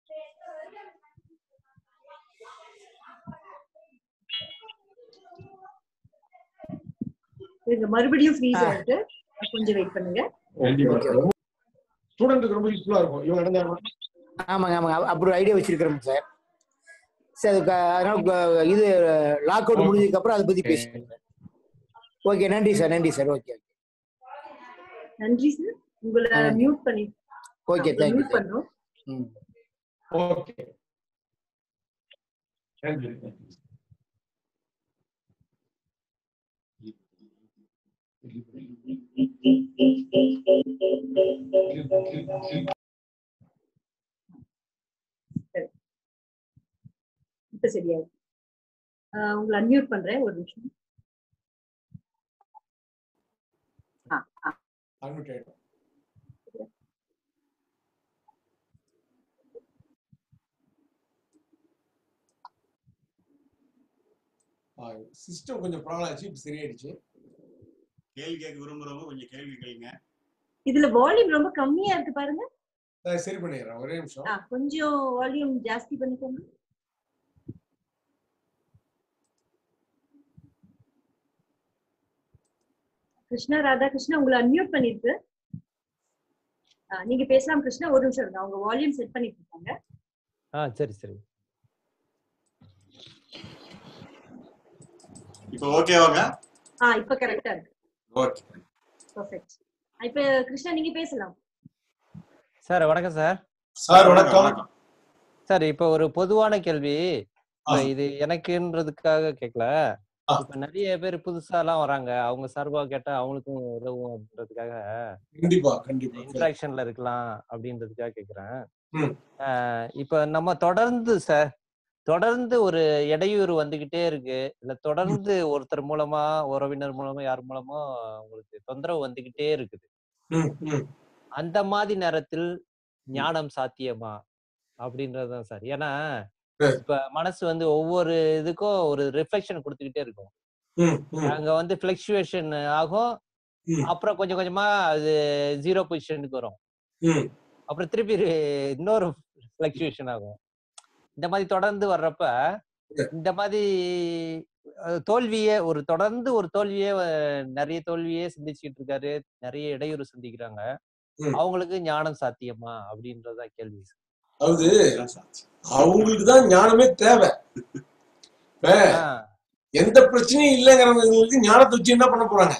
இருங்க மறுபடியும் ஃப்ரீஸ் ஆயிருக்கு கொஞ்சம் வெயிட் பண்ணுங்க ஸ்டூடெண்ட்டுக்கு ரொம்ப யூஸ்ஃபுல்லா இருக்கும் இவங்க நடந்தாங்க ஆமாங்க ஆமாங்க அ- அப்படி ஒரு ஐடியா வச்சிருக்கிறோம் சார் சரி அதுக்கு அதனால க- இது லாக் அவுட் முடிஞ்சதுக்கு அப்புறம் அதை பத்தி பேசுறேன் ஓகே நன்றி சார் நன்றி சார் ஓகே நன்றி சார் உங்களை ஆ. மியூட் பண்ணி ஓகே தேங்க்யூ மியூட் பண்றோம் ம் ஓகே நன்றி சரி. இப்ப சரியா இருக்கு. ஆ, உங்களை அன்மியூட் பண்றேன் ஒரு நிமிஷம் ஆ ஆ அன்மியூட் ஆயிடும் சிஸ்டம் கொஞ்சம் ப்ராப்ளம் ஆச்சு இப்போ சரியாயிடுச்சு கேள்வி கேட்க விரும்புறவங்க கொஞ்சம் கேள்வி கேளுங்க இதுல வால்யூம் ரொம்ப கம்மியா இருக்கு பாருங்க நான் சரி பண்ணிடுறேன் ஒரே நிமிஷம் ஆ, கொஞ்சம் வால்யூம் ஜாஸ்தி பண்ணிக்கோங்க கிருஷ்ணா ராதா கிருஷ்ணா உங்களை அன்மியூட் பண்ணிருக்கு ஆ, நீங்க பேசலாம் கிருஷ்ணா ஒரு நிமிஷம் இருங்க அவங்க வால்யூம் செட் பண்ணிட்டு இருக்காங்க ஆ சரி சரி இப்போ ஓகேவாங்க ஆ இப்ப கரெக்டா இருக்கு ஓகே பெர்ஃபெக்ட் இப்ப கிருஷ்ணா நீங்க பேசலாம் சார் வணக்கம் சார் சார் வணக்கம் சார் இப்போ ஒரு பொதுவான கேள்வி இப்ப ஆ. இது எனக்குன்றதுக்காக கேட்கல ஆ. இப்ப நிறைய பேர் புதுசா எல்லாம் வராங்க அவங்க சார்பா கேட்டா அவங்களுக்கும் உதவும் அப்படின்றதுக்காக கண்டிப்பா கண்டிப்பா இன்ட்ராக்ஷன்ல இருக்கலாம் அப்படின்றதுக்காக கேக்குறேன் ம். ஆஹ் இப்ப நம்ம தொடர்ந்து சார் தொடர்ந்து ஒரு இடையூறு வந்துகிட்டே இருக்கு இல்ல தொடர்ந்து ஒருத்தர் மூலமா உறவினர் மூலமா யார் மூலமா உங்களுக்கு தொந்தரவு வந்துகிட்டே இருக்குது ம், ம். அந்த மாதிரி நேரத்தில் ஞானம் சாத்தியமா அப்படின்றதுதான் சார் ஏன்னா சரி. இப்ப மனசு வந்து ஒவ்வொரு இதுக்கும் ஒரு ரிஃப்ளெக்ஷன் கொடுத்துக்கிட்டே இருக்கும் ம், ம். அங்க வந்து பிளக்சுவேஷன் ஆகும் ம். அப்புறம் கொஞ்சம் கொஞ்சமா அது ஜீரோ பொசிஷனுக்கு வரும் ம். அப்புறம் திருப்பி ரி- இன்னொரு பிளக்சுவேஷன் ஆகும் இந்த மாதிரி தொடர்ந்து வர்றப்ப இந்த மாதிரி அஹ், தோல்வியே ஒரு தொடர்ந்து ஒரு தோல்வியே அஹ், நிறைய தோல்வியே சந்திச்சுட்டு இருக்காரு நிறைய இடையூறு சந்திக்கிறாங்க ம். அவங்களுக்கு ஞானம் சாத்தியமா அப்படின்றதுதான் கேள்வி அதாவது அவங்களுக்கு தான் ஞானமே தேவை இப்ப ஆஹ் எந்த பிரச்சனையும் இல்லைங்கிறவங்களுக்கு ஞானத்தை வச்சு என்ன பண்ண போறாங்க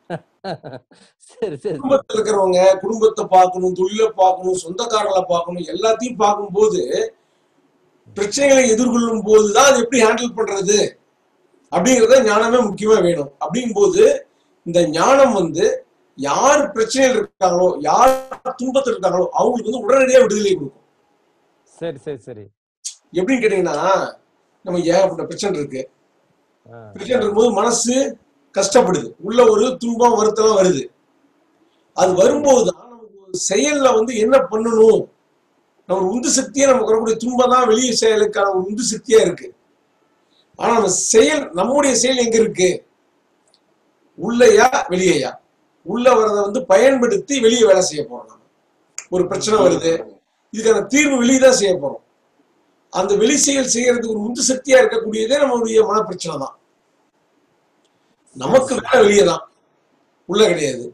சரி சரி குடும்பத்துல இருக்கிறவங்க குடும்பத்தை பார்க்கணும் தொழிலை பார்க்கணும் சொந்தக்காரங்களை பார்க்கணும் எல்லாத்தையும் பார்க்கும்போது பிரச்சனைகளை எதிர்கொள்ளும் போதுதான் அது எப்படி ஹேண்டில் பண்றது அப்படிங்கறத ஞானமே முக்கியமா வேணும் அப்படிங்கும்போது இந்த ஞானம் வந்து யார் பிரச்சனையில் இருக்காங்களோ யார் துன்பத்தில் இருக்காங்களோ அவங்களுக்கு வந்து உடனடியாக விடுதலை கொடுக்கும் சரி சரி சரி எப்படின்னு கேட்டீங்கன்னா நம்ம ஏகப்பட்ட பிரச்சனை இருக்கு ஆஹ் பிரச்சனை இருக்கும்போது மனசு கஷ்டப்படுது உள்ள ஒரு துன்பம் வருத்தம் வருது அது வரும்போது தான் நமக்கு ஒரு செயல்ல வந்து என்ன பண்ணணும் நம்ம ஒரு உந்து சக்தியே நமக்கு வரக்கூடிய துன்பம் தான் வெளியே செயலுக்கான ஒரு உந்து சக்தியா இருக்கு ஆனா நம்ம செயல் நம்முடைய செயல் எங்க இருக்கு உள்ளையா வெளியேயா உள்ள வரதை வந்து பயன்படுத்தி வெளியே வேலை செய்ய போறோம் நம்ம ஒரு பிரச்சனை வருது இதுக்கான தீர்வு வெளியே தான் செய்ய போறோம் அந்த வெளி செயல் செய்யறதுக்கு ஒரு உந்து சக்தியா இருக்கக்கூடியதே நம்மளுடைய மனப்பிரச்சனை தான் நமக்கு வேலை வெளியே தான் உள்ள கிடையாது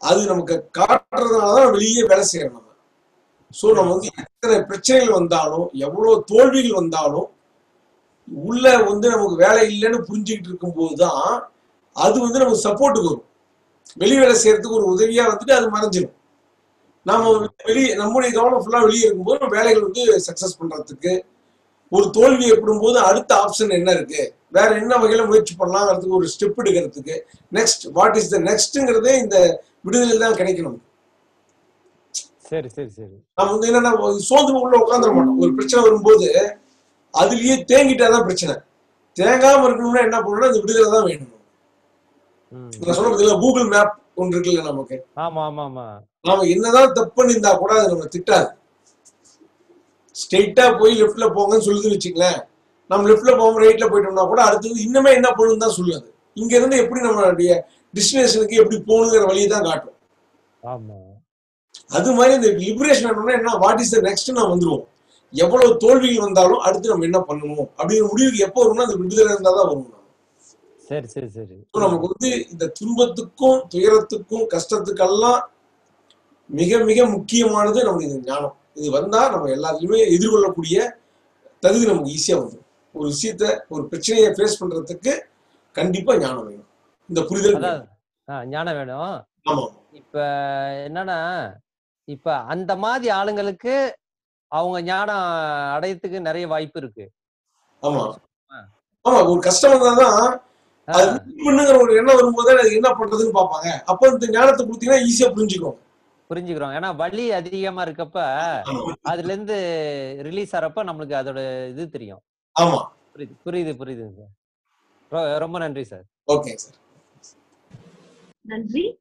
அது நமக்கு காட்டுறதுனாலதான் வெளியே வேலை செய்யறோம் நம்ம சோ நம்ம வந்து எத்தனை பிரச்சனைகள் வந்தாலும் எவ்வளவு தோல்விகள் வந்தாலும் உள்ள வந்து நமக்கு வேலை இல்லைன்னு புரிஞ்சுக்கிட்டு இருக்கும்போது தான் அது வந்து நமக்கு சப்போர்ட்டுக்கு வரும் வெளி வேலை செய்யறதுக்கு ஒரு உதவியா வந்துட்டு அது மறைஞ்சிடும் நாம வெளியே நம்முடைய கவனம் ஃபுல்லா வெளியே இருக்கும்போது நம்ம வேலைகள் வந்து சக்சஸ் பண்றதுக்கு ஒரு தோல்வி ஏற்படும் போது அடுத்த ஆப்ஷன் என்ன இருக்கு வேற என்ன வகையில முயற்சி பண்ணலாங்கிறதுக்கு ஒரு ஸ்டெப் எடுக்கிறதுக்கு நெக்ஸ்ட் வாட் இஸ் த நெக்ஸ்ட்ங்கிறதே இந்த விடுதலை தான் கிடைக்கணும் சரி சரி சரி நம்ம வந்து என்னன்னா சோர்ந்து உள்ள உட்காந்துட மாட்டோம் ஒரு பிரச்சனை வரும்போது அதுலயே தேங்கிட்டாதான் பிரச்சனை தேங்காம இருக்கணும்னா என்ன பண்ணணும்னா இந்த விடுதலை தான் வேணும் ம். நான் சொல்ல பதிலா கூகுள் மேப் ஒன்று இருக்குல்ல நமக்கு ஆமா ஆமா ஆமா நாம என்னதான் தப்பு பண்ணியிருந்தா கூட அது நம்ம திட்டாது ஸ்ட்ரெயிட்டா போய் லெஃப்ட்ல போங்கன்னு சொல்லுதுன்னு வச்சுங்களேன் நம்ம லெஃப்ட்ல போகாம ரைட்ல போயிட்டோம்னா கூட அடுத்தது இன்னுமே என்ன பண்ணணும் தான் சொல்லுது இங்க இருந்து எப்படி நம்மளுடைய டெஸ்டினேஷனுக்கு எப்படி போகணுங்கிற வழியை தான் காட்டும் ஆமா அது மாதிரி இந்த லிபரேஷன் ஆனோம்னா என்ன வாட் இஸ் த நெக்ஸ்ட் நான் வந்துருவோம் எவ்வளவு தோல்விகள் வந்தாலும் அடுத்து நம்ம என்ன பண்ணணும் அப்படிங்கிற முடிவுக்கு எப்போ வரும்னா அந்த விடுதலை இருந்தா தான் வரும் சரி சரி சரி So, நமக்கு வந்து இந்த துன்பத்துக்கும் துயரத்துக்கும் கஷ்டத்துக்கெல்லாம் மிக மிக முக்கியமானது நம்முடைய இந்த ஞானம் இது வந்தா நம்ம எல்லாத்துலயுமே எதிர்கொள்ளக்கூடிய தகுதி நமக்கு ஈஸியா வந்துடும் ஒரு விஷயத்த ஒரு பிரச்சனையை ஃபேஸ் பண்றதுக்கு கண்டிப்பா ஞானம் வேணும் இந்த புரிதல் அதான் வேணும். ஆ, ஞானம் வேணும் ஆமா இப்ப என்னன்னா இப்ப அந்த மாதிரி ஆளுங்களுக்கு அவங்க ஞானம் அடையறதுக்கு நிறைய வாய்ப்பு இருக்கு ஆமா ஆ. ஆமா ஒரு கஷ்டம் வந்தாதான் ஆ, அது பண்ணுங்கிற ஒரு எண்ணம் வரும்போது அது என்ன பண்றதுன்னு பார்ப்பாங்க அப்ப இந்த ஞானத்தை கொடுத்தீங்கன்னா ஈஸியா புரிஞ்சுக்குவாங்க புரிஞ்சுக்கிறோம் ஏன்னா வலி அதிகமா இருக்கப்ப அதுல இருந்து ரிலீஸ் ஆறப்ப நம்மளுக்கு அதோட இது தெரியும் ஆமா புரியுது புரியுது புரியுது சார் ரொ- ரொம்ப நன்றி சார் ஓகே சார் நன்றி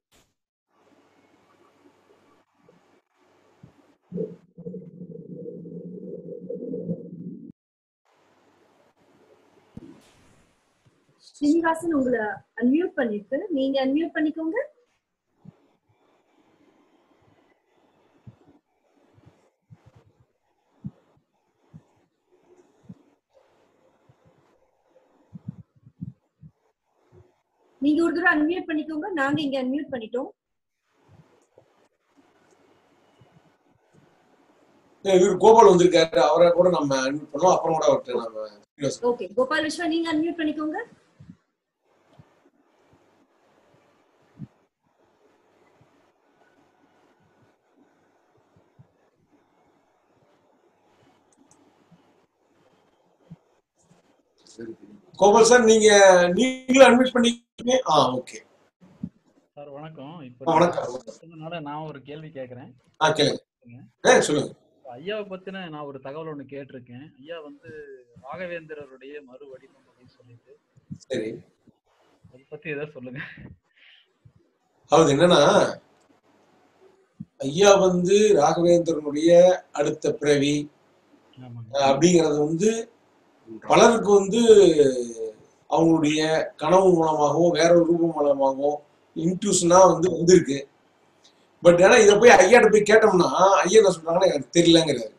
ஸ்ரீனிவாசன் உங்களை அன்மியூட் பண்ணிருக்கு நீங்க அன்மியூட் பண்ணிக்கோங்க நீங்க ஒரு தடவை அன்மியூட் பண்ணிக்கோங்க நாங்க இங்க அன்மியூட் பண்ணிட்டோம் இவர் கோபால் வந்திருக்காரு அவரை கூட நம்ம அட்மிட் பண்ணோம் அப்புறம் கூட அவர்கிட்ட நம்ம ஓகே கோபால் விஸ்வா நீங்க அன்மியூட் பண்ணிக்கோங்க கோபால் சார் நீங்க நீங்களும் அட்மிட் பண்ணிக்கீங்க ஆ ஓகே சார் வணக்கம் இப்போ ஆ, வணக்கம். சொன்னனால நான் ஒரு கேள்வி கேட்குறேன் ஆ கேளுங்க ஆ சொல்லுங்க ஐயாவை பத்தின நான் ஒரு தகவல் ஒன்று கேட்டிருக்கேன் ஐயா வந்து ராகவேந்திரருடைய மறு வடிவம் அப்படின்னு சொல்லிட்டு சரி அதை பத்தி ஏதாவது சொல்லுங்க அதாவது என்னன்னா ஐயா வந்து ராகவேந்திரனுடைய அடுத்த பிறவி ஆமாங்க அஹ், அப்படிங்கிறது வந்து பலருக்கு வந்து அவங்களுடைய கனவு மூலமாகவோ வேற ஒரு ரூபம் மூலமாகவோ இன்ட்யூஷனா வந்து வந்திருக்கு பட் ஆனா இதை போய் ஐயாட்ட போய் கேட்டோம்னா ஐயா என்ன சொல்றாங்கன்னா எனக்கு தெரியலங்கிறாரு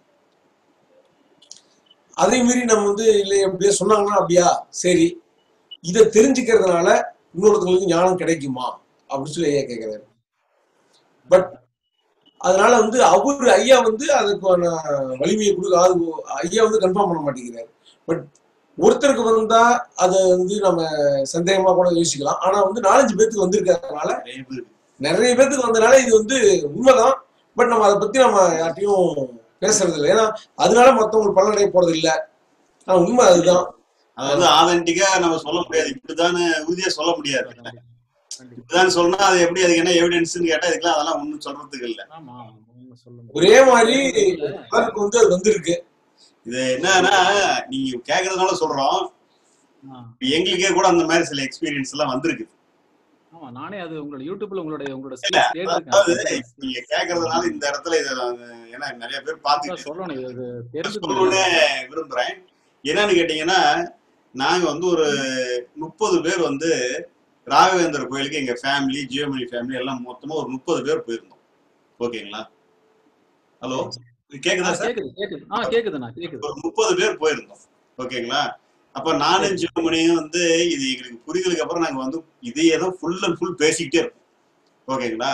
அதே மீறி நம்ம வந்து இல்லை எப்படியே சொன்னாங்கன்னா அப்படியா சரி இதை தெரிஞ்சுக்கிறதுனால இன்னொருத்தவங்களுக்கு ஞானம் கிடைக்குமா அப்படின்னு சொல்லி ஐயா கேட்கிறாரு பட் அதனால வந்து அவரு ஐயா வந்து அதுக்கான வலிமையை கொடுக்க அது ஐயா வந்து கன்ஃபார்ம் பண்ண மாட்டேங்கிறாரு பட் ஒருத்தருக்கு வந்தா அதை வந்து நம்ம சந்தேகமா கூட யோசிக்கலாம் ஆனா வந்து நாலஞ்சு பேத்துக்கு வந்திருக்கிறதுனால நிறைய பேர் நிறைய பேத்துக்கு வந்தனால இது வந்து உண்மைதான் பட் நம்ம அதை பத்தி நம்ம யார்ட்டையும் பேசுறது இல்லை ஏன்னா அதனால மத்தவங்களுக்கு பலனடைய போறது இல்ல ஆனா உண்மை அதுதான் அதாவது ஆதென்டிக்கா நம்ம சொல்ல முடியாது இப்படிதான் உறுதியா சொல்ல முடியாது கண்டிப்பா கண்டிப்பா இப்படிதான் சொல்லணும் அது எப்படி அதுக்கு என்ன எவிடன்ஸ்னு கேட்டா இதுக்கெல்லாம் அதெல்லாம் ஒண்ணும் சொல்றதுக்கு இல்ல ஆமா உண்மை சொல்லுங்க ஒரே மாதிரி பலருக்கு வந்து அது வந்திருக்கு இது என்னன்னா நீங்க கேக்குறதுனால சொல்றோம் ஆ, இப்ப எங்களுக்கே கூட அந்த மாதிரி சில எக்ஸ்பீரியன்ஸ் எல்லாம் வந்திருக்கு ஆமா நானே அது உங்களோட யூடியூப்ல உங்களுடைய உங்களோட இல்ல ஸ்பீச் அதாவது கேட்டிருக்கேன் நீங்க கேக்குறதுனால இந்த இடத்துல இதை நான் ஏன்னா நிறைய பேர் அதான் பார்த்துட்டு சொல்லணும் இது தெரிஞ்சு சொல்லணும்னு விரும்புறேன் என்னன்னு கேட்டீங்கன்னா நாங்க வந்து ஒரு முப்பது பேர் வந்து ராகவேந்தர் கோயிலுக்கு எங்க ஃபேமிலி ஜியோமணி ஃபேமிலி எல்லாம் மொத்தமா ஒரு முப்பது பேர் போயிருந்தோம் ஓகேங்களா ஹலோ கேக்குதா சார் கேக்குது கேக்குது ஆ கேக்குதுண்ணா கேக்குது ஒரு முப்பது பேர் போயிருந்தோம் ஓகேங்களா அப்ப நானும் ஜியோமணியும் வந்து இது எங்களுக்கு புரிதலுக்கு அப்புறம் நாங்க வந்து இதையே தான் ஃபுல் அண்ட் ஃபுல் பேசிக்கிட்டே இருக்கோம் ஓகேங்களா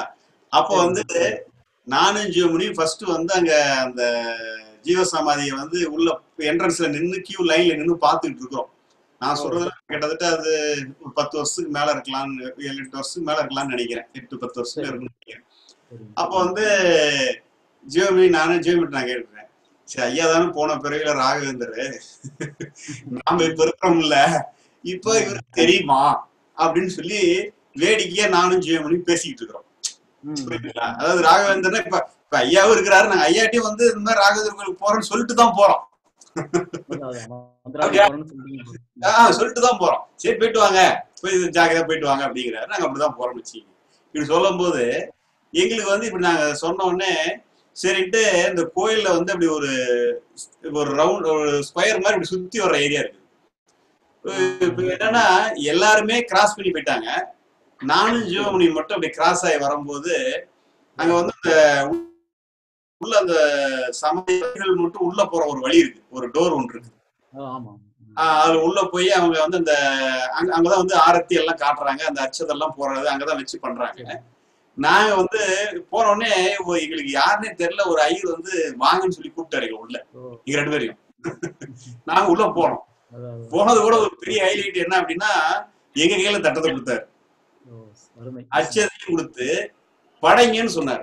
அப்போ வந்து நானும் ஜியோமணி ஃபர்ஸ்ட் வந்து அங்க அந்த ஜீவ சமாதியை வந்து உள்ள என்ட்ரன்ஸ்ல நின்று கியூ லைன்ல நின்று பார்த்துக்கிட்டு இருக்கிறோம் நான் சொல்றது கிட்டத்தட்ட அது ஒரு பத்து வருஷத்துக்கு மேல இருக்கலாம்னு ஏழு எட்டு வருஷத்துக்கு மேல இருக்கலாம்னு நினைக்கிறேன் எட்டு பத்து வருஷத்துக்கு இருக்கும்னு நினைக்கிறேன் அப்போ வந்து ஜியோமணி நானும் ஜியோமணி நான் கேட்டுக்கிறேன் சரி ஐயா தானே போன பிறவில ராகவேந்தர் நாம இப்ப இருக்கிறோம்ல இப்போ இவருக்கு தெரியுமா அப்படின்னு சொல்லி வேடிக்கையா நானும் ஜியோமணி பேசிக்கிட்டு இருக்கிறோம் புரியுதுங்களா அதாவது ராகவேந்தர் இப்ப இப்ப ஐயாவும் இருக்கிறாரு நாங்க ஐயாட்டையும் வந்து இந்த மாதிரி ராகவேந்தர் கோயிலுக்கு போறோம்னு சொல்லிட்டு தான் போறோம் ஆஹ் சொல்லிட்டு தான் போறோம் சரி போயிட்டு வாங்க போய் ஜாக்கிரதா போயிட்டு வாங்க அப்படிங்கிறாரு நாங்க அப்படிதான் போறோம் வச்சுக்கோங்க இப்படி சொல்லும் போது எங்களுக்கு வந்து இப்படி நாங்க சொன்ன உடனே சரின்ட்டு இந்த கோயில்ல வந்து அப்படி ஒரு ஒரு ரவுண்ட் ஒரு ஸ்கொயர் மாதிரி இப்படி சுத்தி வர்ற ஏரியா இருக்கு இப்ப என்னன்னா எல்லாருமே கிராஸ் பண்ணி போயிட்டாங்க நானும் ஜீவமணி மட்டும் அப்படி கிராஸ் ஆகி வரும்போது அங்க வந்து அந்த உள்ள அந்த சமயங்கள் மட்டும் உள்ள போற ஒரு வழி இருக்கு ஒரு டோர் ஒன்று இருக்கு ஆமா ஆஹ் அதுல உள்ள போய் அவங்க வந்து அந்த அங்க அங்கதான் வந்து ஆரத்தி எல்லாம் காட்டுறாங்க அந்த அச்சதெல்லாம் போறது அங்கதான் வச்சு பண்றாங்க நாங்க வந்து போன உடனே ஓ, எங்களுக்கு யாருன்னே தெரியல ஒரு ஐயர் வந்து வாங்கன்னு சொல்லி கூப்பிட்டாரு எங்களை உள்ள எங்க ரெண்டு பேரையும் நாங்க உள்ள போனோம் போனது கூட ஒரு பெரிய ஹைலைட் என்ன அப்படின்னா எங்க கையில தட்டத்தை கொடுத்தாரு அருமை அச்சதையும் கொடுத்து படைங்கன்னு சொன்னாரு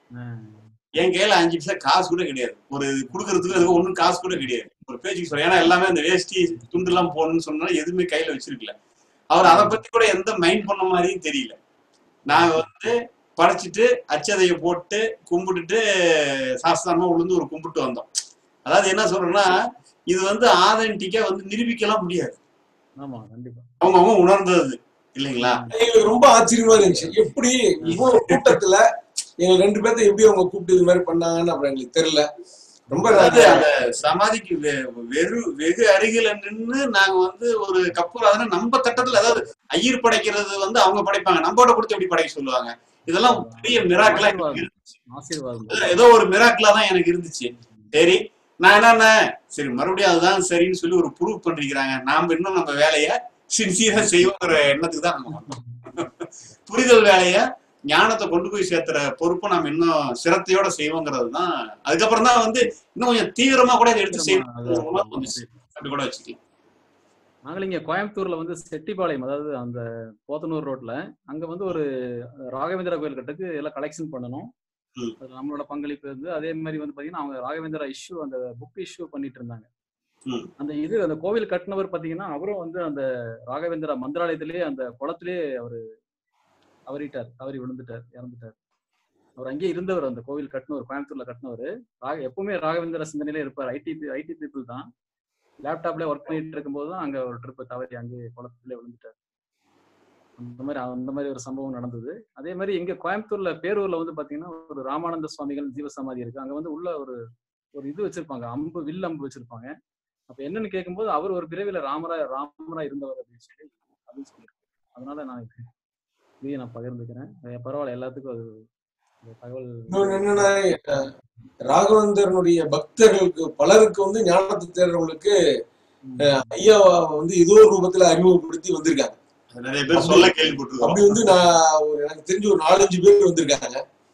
என் கையில அஞ்சு பைசா காசு கூட கிடையாது ஒரு குடுக்கறதுக்கு அதுக்கு ஒண்ணும் காசு கூட கிடையாது ஒரு பேச்சுக்கு சொல்றேன் ஏன்னா எல்லாமே அந்த வேஷ்டி துண்டு எல்லாம் போடணும்னு சொன்னா எதுவுமே கையில வச்சிருக்கல அவர் அதை பத்தி கூட எந்த மைண்ட் பண்ண மாதிரியும் தெரியல நாங்க வந்து படைச்சிட்டு அச்சதையை போட்டு கும்பிட்டுட்டு சாஸ்திரமா உளுந்து ஒரு கும்பிட்டு வந்தோம் அதாவது என்ன சொல்றேன்னா இது வந்து ஆதென்டிக்கா வந்து நிரூபிக்கலாம் முடியாது ஆமா கண்டிப்பா அவங்க அவங்க உணர்ந்தது இல்லைங்களா எங்களுக்கு ரொம்ப ஆச்சரியமா இருந்துச்சு எப்படி இவ்வளவு கூட்டத்துல எங்க ரெண்டு பேர்த்த எப்படி அவங்க கூப்பிட்டு இது மாதிரி பண்ணாங்கன்னு அப்புறம் எங்களுக்கு தெரியல ரொம்ப அதாவது அந்த சமாதிக்கு வெ- வெறு வெகு அருகில நின்னு நாங்க வந்து ஒரு கப்பூர் அதனால நம்ம தட்டத்துல அதாவது ஐயர் படைக்கிறது வந்து அவங்க படைப்பாங்க நம்மோட கொடுத்து எப்படி படைக்க சொல்லுவாங்க இதெல்லாம் பெரிய மிராக்கலா எனக்கு இருந்துச்சு ஆசீர்வாதம் ஏதோ ஒரு மிராக்கலா தான் எனக்கு இருந்துச்சு சரி நான் என்னென்ன சரி மறுபடியும் அதுதான் சரின்னு சொல்லி ஒரு ப்ரூவ் பண்ணிக்கிறாங்க நாம இன்னும் நம்ம வேலைய சின்சியரா செய்வோங்கிற எண்ணத்துக்கு தான் நம்ம வந்தோம் புரிதல் வேலைய ஞானத்தை கொண்டு போய் சேர்த்துற பொறுப்பை நம்ம இன்னும் சிரத்தையோட செய்வோங்கிறது தான் அதுக்கப்புறம் தான் வந்து இன்னும் கொஞ்சம் தீவிரமா கூட இதை எடுத்து செய்யணும் ஒரு உணர்வு வந்துச்சு அப்படி கூட வச்சுக்கலாம் நாங்கள் இங்க கோயம்புத்தூர்ல வந்து செட்டிப்பாளையம் அதாவது அந்த போத்தனூர் ரோட்ல அங்க வந்து ஒரு ராகவேந்திரா கோயில் கட்டுக்கு எல்லாம் கலெக்ஷன் பண்ணணும் ம். அது நம்மளோட பங்களிப்பு இருந்து அதே மாதிரி வந்து பாத்தீங்கன்னா அவங்க ராகவேந்திரா இஷ்யூ அந்த புக் இஷ்யூ பண்ணிட்டு இருந்தாங்க ம். அந்த இது அந்த கோவில் கட்டினவர் பாத்தீங்கன்னா அவரும் வந்து அந்த ராகவேந்திரா மந்திராலயத்திலேயே அந்த குளத்திலேயே அவரு தவறிட்டார் தவறி விழுந்துட்டார் இறந்துட்டார் அவர் அங்கேயே இருந்தவர் அந்த கோவில் கட்டினவர் கோயம்புத்தூர்ல கட்டினவர் ராக எப்பவுமே ராகவேந்திர சிந்தனையிலே இருப்பார் ஐடி ஐடி பீப்புள் தான் லேப்டாப்ல ஒர்க் பண்ணிட்டு இருக்கும்போது தான் அங்க ஒரு ட்ரிப் தவறி அங்கே குளத்துல விழுந்துட்டார் அந்த மாதிரி அந்த மாதிரி ஒரு சம்பவம் நடந்தது அதே மாதிரி இங்க கோயம்புத்தூர்ல பேரூர்ல வந்து பாத்தீங்கன்னா ஒரு ராமானந்த சுவாமிகள் ஜீவசமாதி இருக்கு அங்க வந்து உள்ள ஒரு ஒரு இது வச்சிருப்பாங்க அம்பு வில் அம்பு வச்சிருப்பாங்க அப்ப என்னன்னு கேட்கும்போது அவர் ஒரு பிறவில ராமரா ராமரா இருந்தவர் அப்படின்னு சொல்லி அப்படின்னு சொல்லியிருக்காரு அதனால நான் இது- இதையும் நான் பகிர்ந்துக்கிறேன் அஹ் பரவாயில்ல எல்லாத்துக்கும் அது இந்த தகவல் இன்னொன்னு என்னன்னா அஹ், ராகவேந்தரனுடைய பக்தர்களுக்கு பலருக்கு வந்து ஞானத்தை தேடுறவங்களுக்கு அஹ், ஐயாவை வந்து ஏதோ ஒரு ரூபத்துல அறிமுகப்படுத்தி வந்திருக்காங்க அது நிறைய பேர் சொல்ல கேள்விப்பட்டிருக்கோம் அப்படி வந்து நான் ஒரு எனக்கு தெரிஞ்சு ஒரு நாலஞ்சு பேர் வந்திருக்காங்க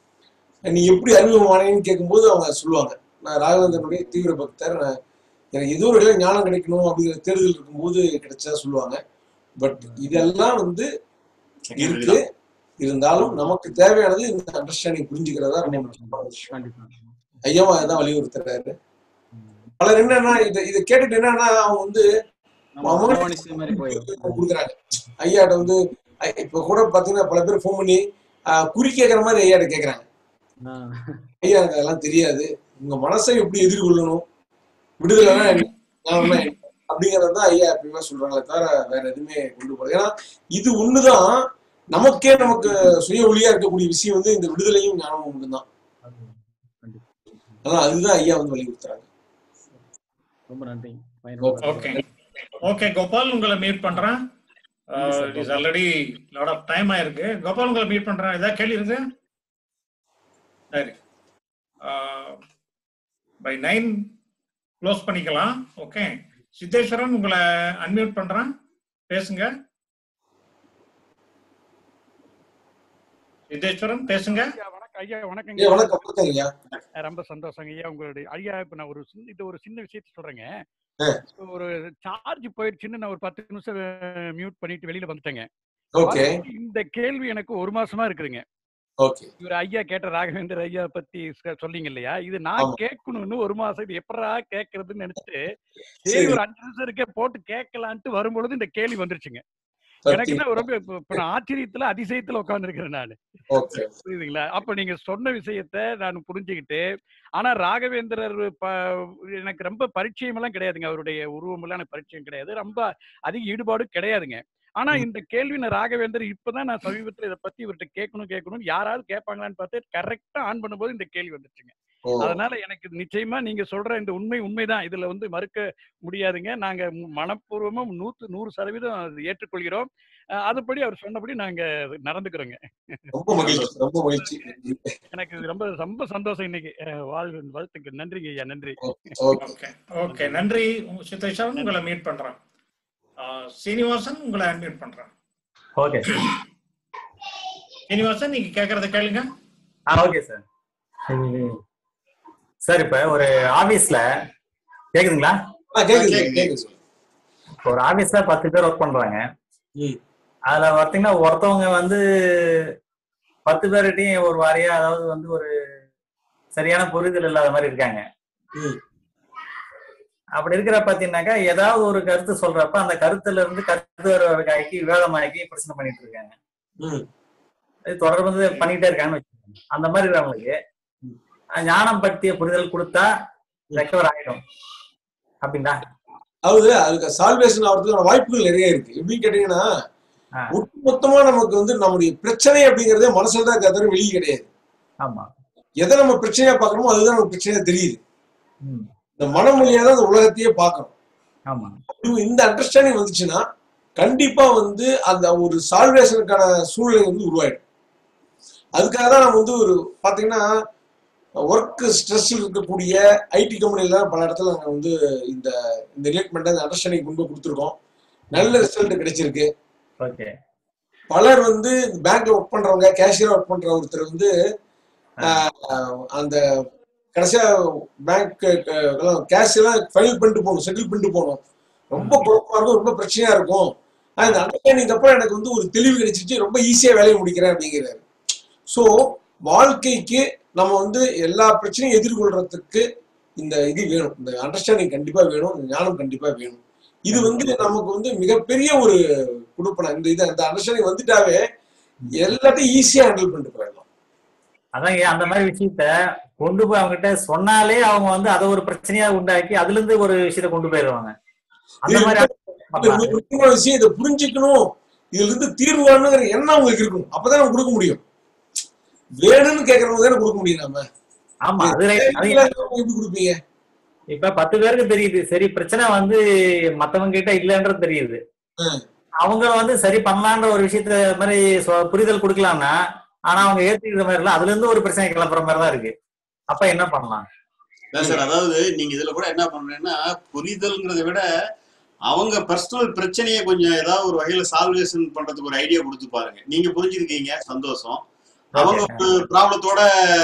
நீ எப்படி அறிமுகமானேன்னு கேட்கும்போது அவங்க சொல்லுவாங்க நான் ராகவேந்தரனுடைய தீவிர பக்தர் நான் எனக்கு ஏதோ ஒரு வகையில ஞானம் கிடைக்கணும் அப்படிங்கிற தேடுதல் இருக்கும்போது கிடைச்சா சொல்லுவாங்க பட் இதெல்லாம் வந்து இருக்கு இருந்தாலும் நமக்கு தேவையானது இந்த அண்டர்ஸ்டாண்டிங் புரிஞ்சுக்கிறதா ரொம்ப முக்கியமான விஷயம் கண்டிப்பா ஐயாவும் அதான் வலியுறுத்துறாரு பலர் என்னன்னா இதை இதை கேட்டுட்டு என்னன்னா அவங்க வந்து நம்ம அவங்க அரவணைச்சு மாதிரி போயிடும் கொடுக்குறாங்க ஐயாட்ட வந்து ஐ- இப்ப கூட பாத்தீங்கன்னா பல பேர் ஃபோன் பண்ணி ஆஹ், குறி கேட்கற மாதிரி ஐயாட்ட கேக்குறாங்க ஆஹ் ஐயா எனக்கு அதெல்லாம் தெரியாது உங்க மனசை எப்படி எதிர்கொள்ளணும் விடுதலைனா என்ன ஞானம்னா என்ன அப்படிங்கறது தான் ஐயா எப்பயுமே சொல்றாங்களே தவிர வேற எதுவுமே கொண்டு போறது ஏன்னா இது ஒண்ணுதான் நமக்கே நமக்கு சுய ஒளியா இருக்கக்கூடிய விஷயம் வந்து இந்த விடுதலையும் ஞானமும் மட்டும்தான் அது கண்டிப்பா அதனால அதுதான் ஐயா வந்து வலியுறுத்துறாங்க ரொம்ப நன்றி ஓகே ஓகே கோபால் உங்களை மீட் பண்றேன் it is already lot of time ஆயிருக்கு கோபால் உங்களை மீட் பண்றேன் ஏதாவது கேள்வி இருக்கு சரி பை நைன் க்ளோஸ் பண்ணிக்கலாம் ஓகே சித்தேஸ்வரன் உங்களை அன்மியூட் பண்றேன் பேசுங்க சித்தேஸ்வரன் பேசுங்க ஐயா வணக்கங்க ஐயா ஐயா வணக்கம் வணக்கம் ஐயா அஹ் ரொம்ப சந்தோஷங்க ஐயா உங்களுடைய ஐயா இப்ப நான் ஒரு சின்ன- இது ஒரு சின்ன விஷயத்த சொல்றேங்க ஆ. ஒரு சார்ஜ் போயிடுச்சுன்னு நான் ஒரு பத்து நிமிஷம் மியூட் பண்ணிட்டு வெளியில வந்துட்டேங்க ஓகே வந்துட்டு இந்த கேள்வி எனக்கு ஒரு மாசமா இருக்குதுங்க ஓகே இவர் ஐயா கேட்ட ராகவேந்தர் ஐயா பத்தி சொ- சொன்னீங்க இல்லையா இது நான் ஆமா. கேட்கணும்னு ஒரு மாசம் இது எப்படா கேட்கறதுன்னு நினைச்சிட்டு சரி சரி ஒரு அஞ்சு நிமிஷம் இருக்கே போட்டு கேட்கலான்ட்டு வரும்பொழுது இந்த கேள்வி வந்துருச்சுங்க எனக்கு பத்தி என்ன ரொம்ப இப்ப இப்ப நான் ஆச்சரியத்துல அதிசயத்துல உட்கார்ந்துருக்கிறேன் நான் ஓகே புரியுதுங்களா அப்ப நீங்க சொன்ன விஷயத்த நான் புரிஞ்சுக்கிட்டு ஆனா ராகவேந்திரர் ப- எனக்கு ரொம்ப பரிச்சயம் எல்லாம் கிடையாதுங்க அவருடைய உருவம் எல்லாம் எனக்கு பரிச்சயம் கிடையாது ரொம்ப அதிக ஈடுபாடு கிடையாதுங்க ஆனா ம். இந்த கேள்வி நான் ராகவேந்தர் இப்பதான் நான் சமீபத்துல இதை பத்தி இவர்கிட்ட கேட்கணும் கேட்கணும் யாராவது கேட்பாங்களான்னு பார்த்து கரெக்டா ஆன் பண்ணும்போது இந்த கேள்வி வந்துருச்சுங்க ஓ அதனால எனக்கு நிச்சயமா நீங்க சொல்ற இந்த உண்மை உண்மைதான் இதுல வந்து மறுக்க முடியாதுங்க நாங்க மு- மனப்பூர்வமா நூத்து நூறு சதவீதம் அது ஏற்றுக்கொள்கிறோம் அஹ் அதுபடி அவர் சொன்னபடி நாங்க நடந்துக்கிறோங்க ரொம்ப மகிழ்ச்சி ரொம்ப மகிழ்ச்சி எனக்கு இது ரொம்ப ரொம்ப சந்தோஷம் இன்னைக்கு அஹ் வாழ்வு வாழ்த்துக்கள் நன்றிங்க ஐயா நன்றி ஓகே ஓகே ஓகே நன்றி உங்க சித்தேஷன் உங்களை மீட் பண்றேன் ஆஹ் சீனிவாசன் உங்களை அன்மியூட் பண்றேன் ஓகே சீனிவாசன் நீங்க கேக்குறத கேளுங்க ஆ ஓகே சார் சார் இப்ப ஒரு ஆபீஸ்ல கேக்குதுங்களா ஆ கேக்குது கேக்குது சொல்லுங்க இப்ப ஒரு ஆபீஸ்ல பத்து பேர் ஒர்க் பண்றாங்க ம் அதுல பாத்தீங்கன்னா ஒருத்தவங்க வந்து பத்து பேர்கிட்டையும் ஒரு வாரியா அதாவது வந்து ஒரு சரியான புரிதல் இல்லாத மாதிரி இருக்காங்க ம் அப்படி இருக்கிற பாத்தீங்கன்னாக்கா ஏதாவது ஒரு கருத்து சொல்றப்ப அந்த கருத்துல இருந்து கருத்து ஆக்கி விவாதமாக்கி பிரச்சனை பண்ணிட்டு இருக்காங்க ம் இது தொடர்ந்து பண்ணிட்டே இருக்காங்கன்னு வச்சுக்கோங்க அந்த மாதிரி இருக்கிறவங்களுக்கு அஹ், ஞானம் பற்றிய புரிதல் கொடுத்தா ரெக்கவர் ஆயிடும் அப்படிங்களா அதாவது அதுக்கு சால்வேஷன் ஆகிறதுக்கான வாய்ப்புகள் நிறைய இருக்கு எப்படின்னு கேட்டீங்கன்னா ஆ. ஒட்டுமொத்தமா நமக்கு வந்து நம்முடைய பிரச்சனை அப்படிங்கறதே மனசுல தான் தவிர வெளியே கிடையாது ஆமா எதை நம்ம பிரச்சனையா பாக்குறோமோ அதுதான் நமக்கு பிரச்சனையா தெரியுது ம் இந்த மனம் வழியா தான் அந்த உலகத்தையே பார்க்கறோம் ஆமா இது- இந்த அண்டர்ஸ்டாண்டிங் வந்துச்சுன்னா கண்டிப்பா வந்து அந்த ஒரு சால்வேஷனுக்கான சூழ்நிலை வந்து உருவாயிடும் அதுக்காக தான் நம்ம வந்து ஒரு பாத்தீங்கன்னா ஒர்க் ஸ்ட்ரெஸ் இருக்கக்கூடிய ஐடி கம்பெனில பல இடத்துல நாங்க வந்து இந்த இந்த ரிலேட்மெண்ட் அந்த அண்டர்ஸ்டாண்டிங் கொண்டு போய் கொடுத்துருக்கோம் நல்ல ரிசல்ட் கிடைச்சிருக்கு ஓகே பலர் வந்து பேங்க்ல ஒர்க் பண்றவங்க கேஷியரா ஒர்க் பண்ற ஒருத்தர் வந்து ஆஹ், அந்த கடைசியா பேங்க் கேஷ் எல்லாம் ஃபைல் பண்ணிட்டு போகணும் செட்டில் பண்ணிட்டு போகணும் ரொம்ப குழப்பமா இருக்கும் ரொம்ப பிரச்சனையா இருக்கும் ஆனா, இந்த அண்டர்ஸ்டாண்டிங் அப்புறம் எனக்கு வந்து ஒரு தெளிவு கிடைச்சிச்சு ரொம்ப ஈஸியா வேலையை முடிக்கிறேன் அப்படிங்கிறாரு ஸோ வாழ்க்கைக்கு நம்ம வந்து எல்லா பிரச்சனையும் எதிர்கொள்றதுக்கு இந்த இது வேணும் இந்த அண்டர்ஸ்டாண்டிங் கண்டிப்பா வேணும் இந்த ஞானம் கண்டிப்பா வேணும் இது வந்து நமக்கு வந்து மிகப்பெரிய ஒரு கொடுப்பன இந்த இது அந்த அண்டர்ஸ்டாண்டிங் வந்துட்டாவே எல்லாத்தையும் ஈஸியா ஹேண்டில் பண்ணிட்டு போயிடலாம் அதான் ஏன் அந்த மாதிரி விஷயத்த கொண்டு போய் அவங்க கிட்ட சொன்னாலே அவங்க வந்து அதை ஒரு பிரச்சனையா உண்டாக்கி அதுல இருந்து ஒரு விஷயத்த கொண்டு போயிடுவாங்க அந்த இது மாதிரி இது ஒரு முக்கியமான விஷயம் இதை புரிஞ்சுக்கணும் இதுல இருந்து தீர்வு காணுங்கிற எண்ணம் உங்களுக்கு இருக்கும் அப்பதான் நம்ம கொடுக்க முடியும் வேணும்னு கேட்கறவங்க தானே கொடுக்க முடியும் நாம ஆமா அது right. அது எப்படி கொடுப்பீங்க இப்ப பத்து பேருக்கு தெரியுது சரி பிரச்சனை வந்து மத்தவங்க கிட்ட இல்லன்றது தெரியுது ம். அவங்க வந்து சரி பண்ணலான்ற ஒரு விஷயத்த மாதிரி சொ- புரிதல் கொடுக்கலாம்னா ஆனா அவங்க ஏத்துக்கிற மாதிரி இல்ல அதுல இருந்து ஒரு பிரச்சனை கிளப்புற மாதிரி தான் இருக்கு அப்ப என்ன பண்ணலாம் அதான் சார் அதாவது நீங்க இதுல கூட என்ன பண்றீங்கன்னா புரிதல்ங்கிறத விட அவங்க பர்சனல் பிரச்சனையை கொஞ்சம் ஏதாவது ஒரு வகையில சால்வேஷன் பண்றதுக்கு ஒரு ஐடியா கொடுத்து பாருங்க நீங்க புரிஞ்சிருக்கீங்க சந்தோஷம் அவங்க ஒரு ப்ராப்ளத்தோட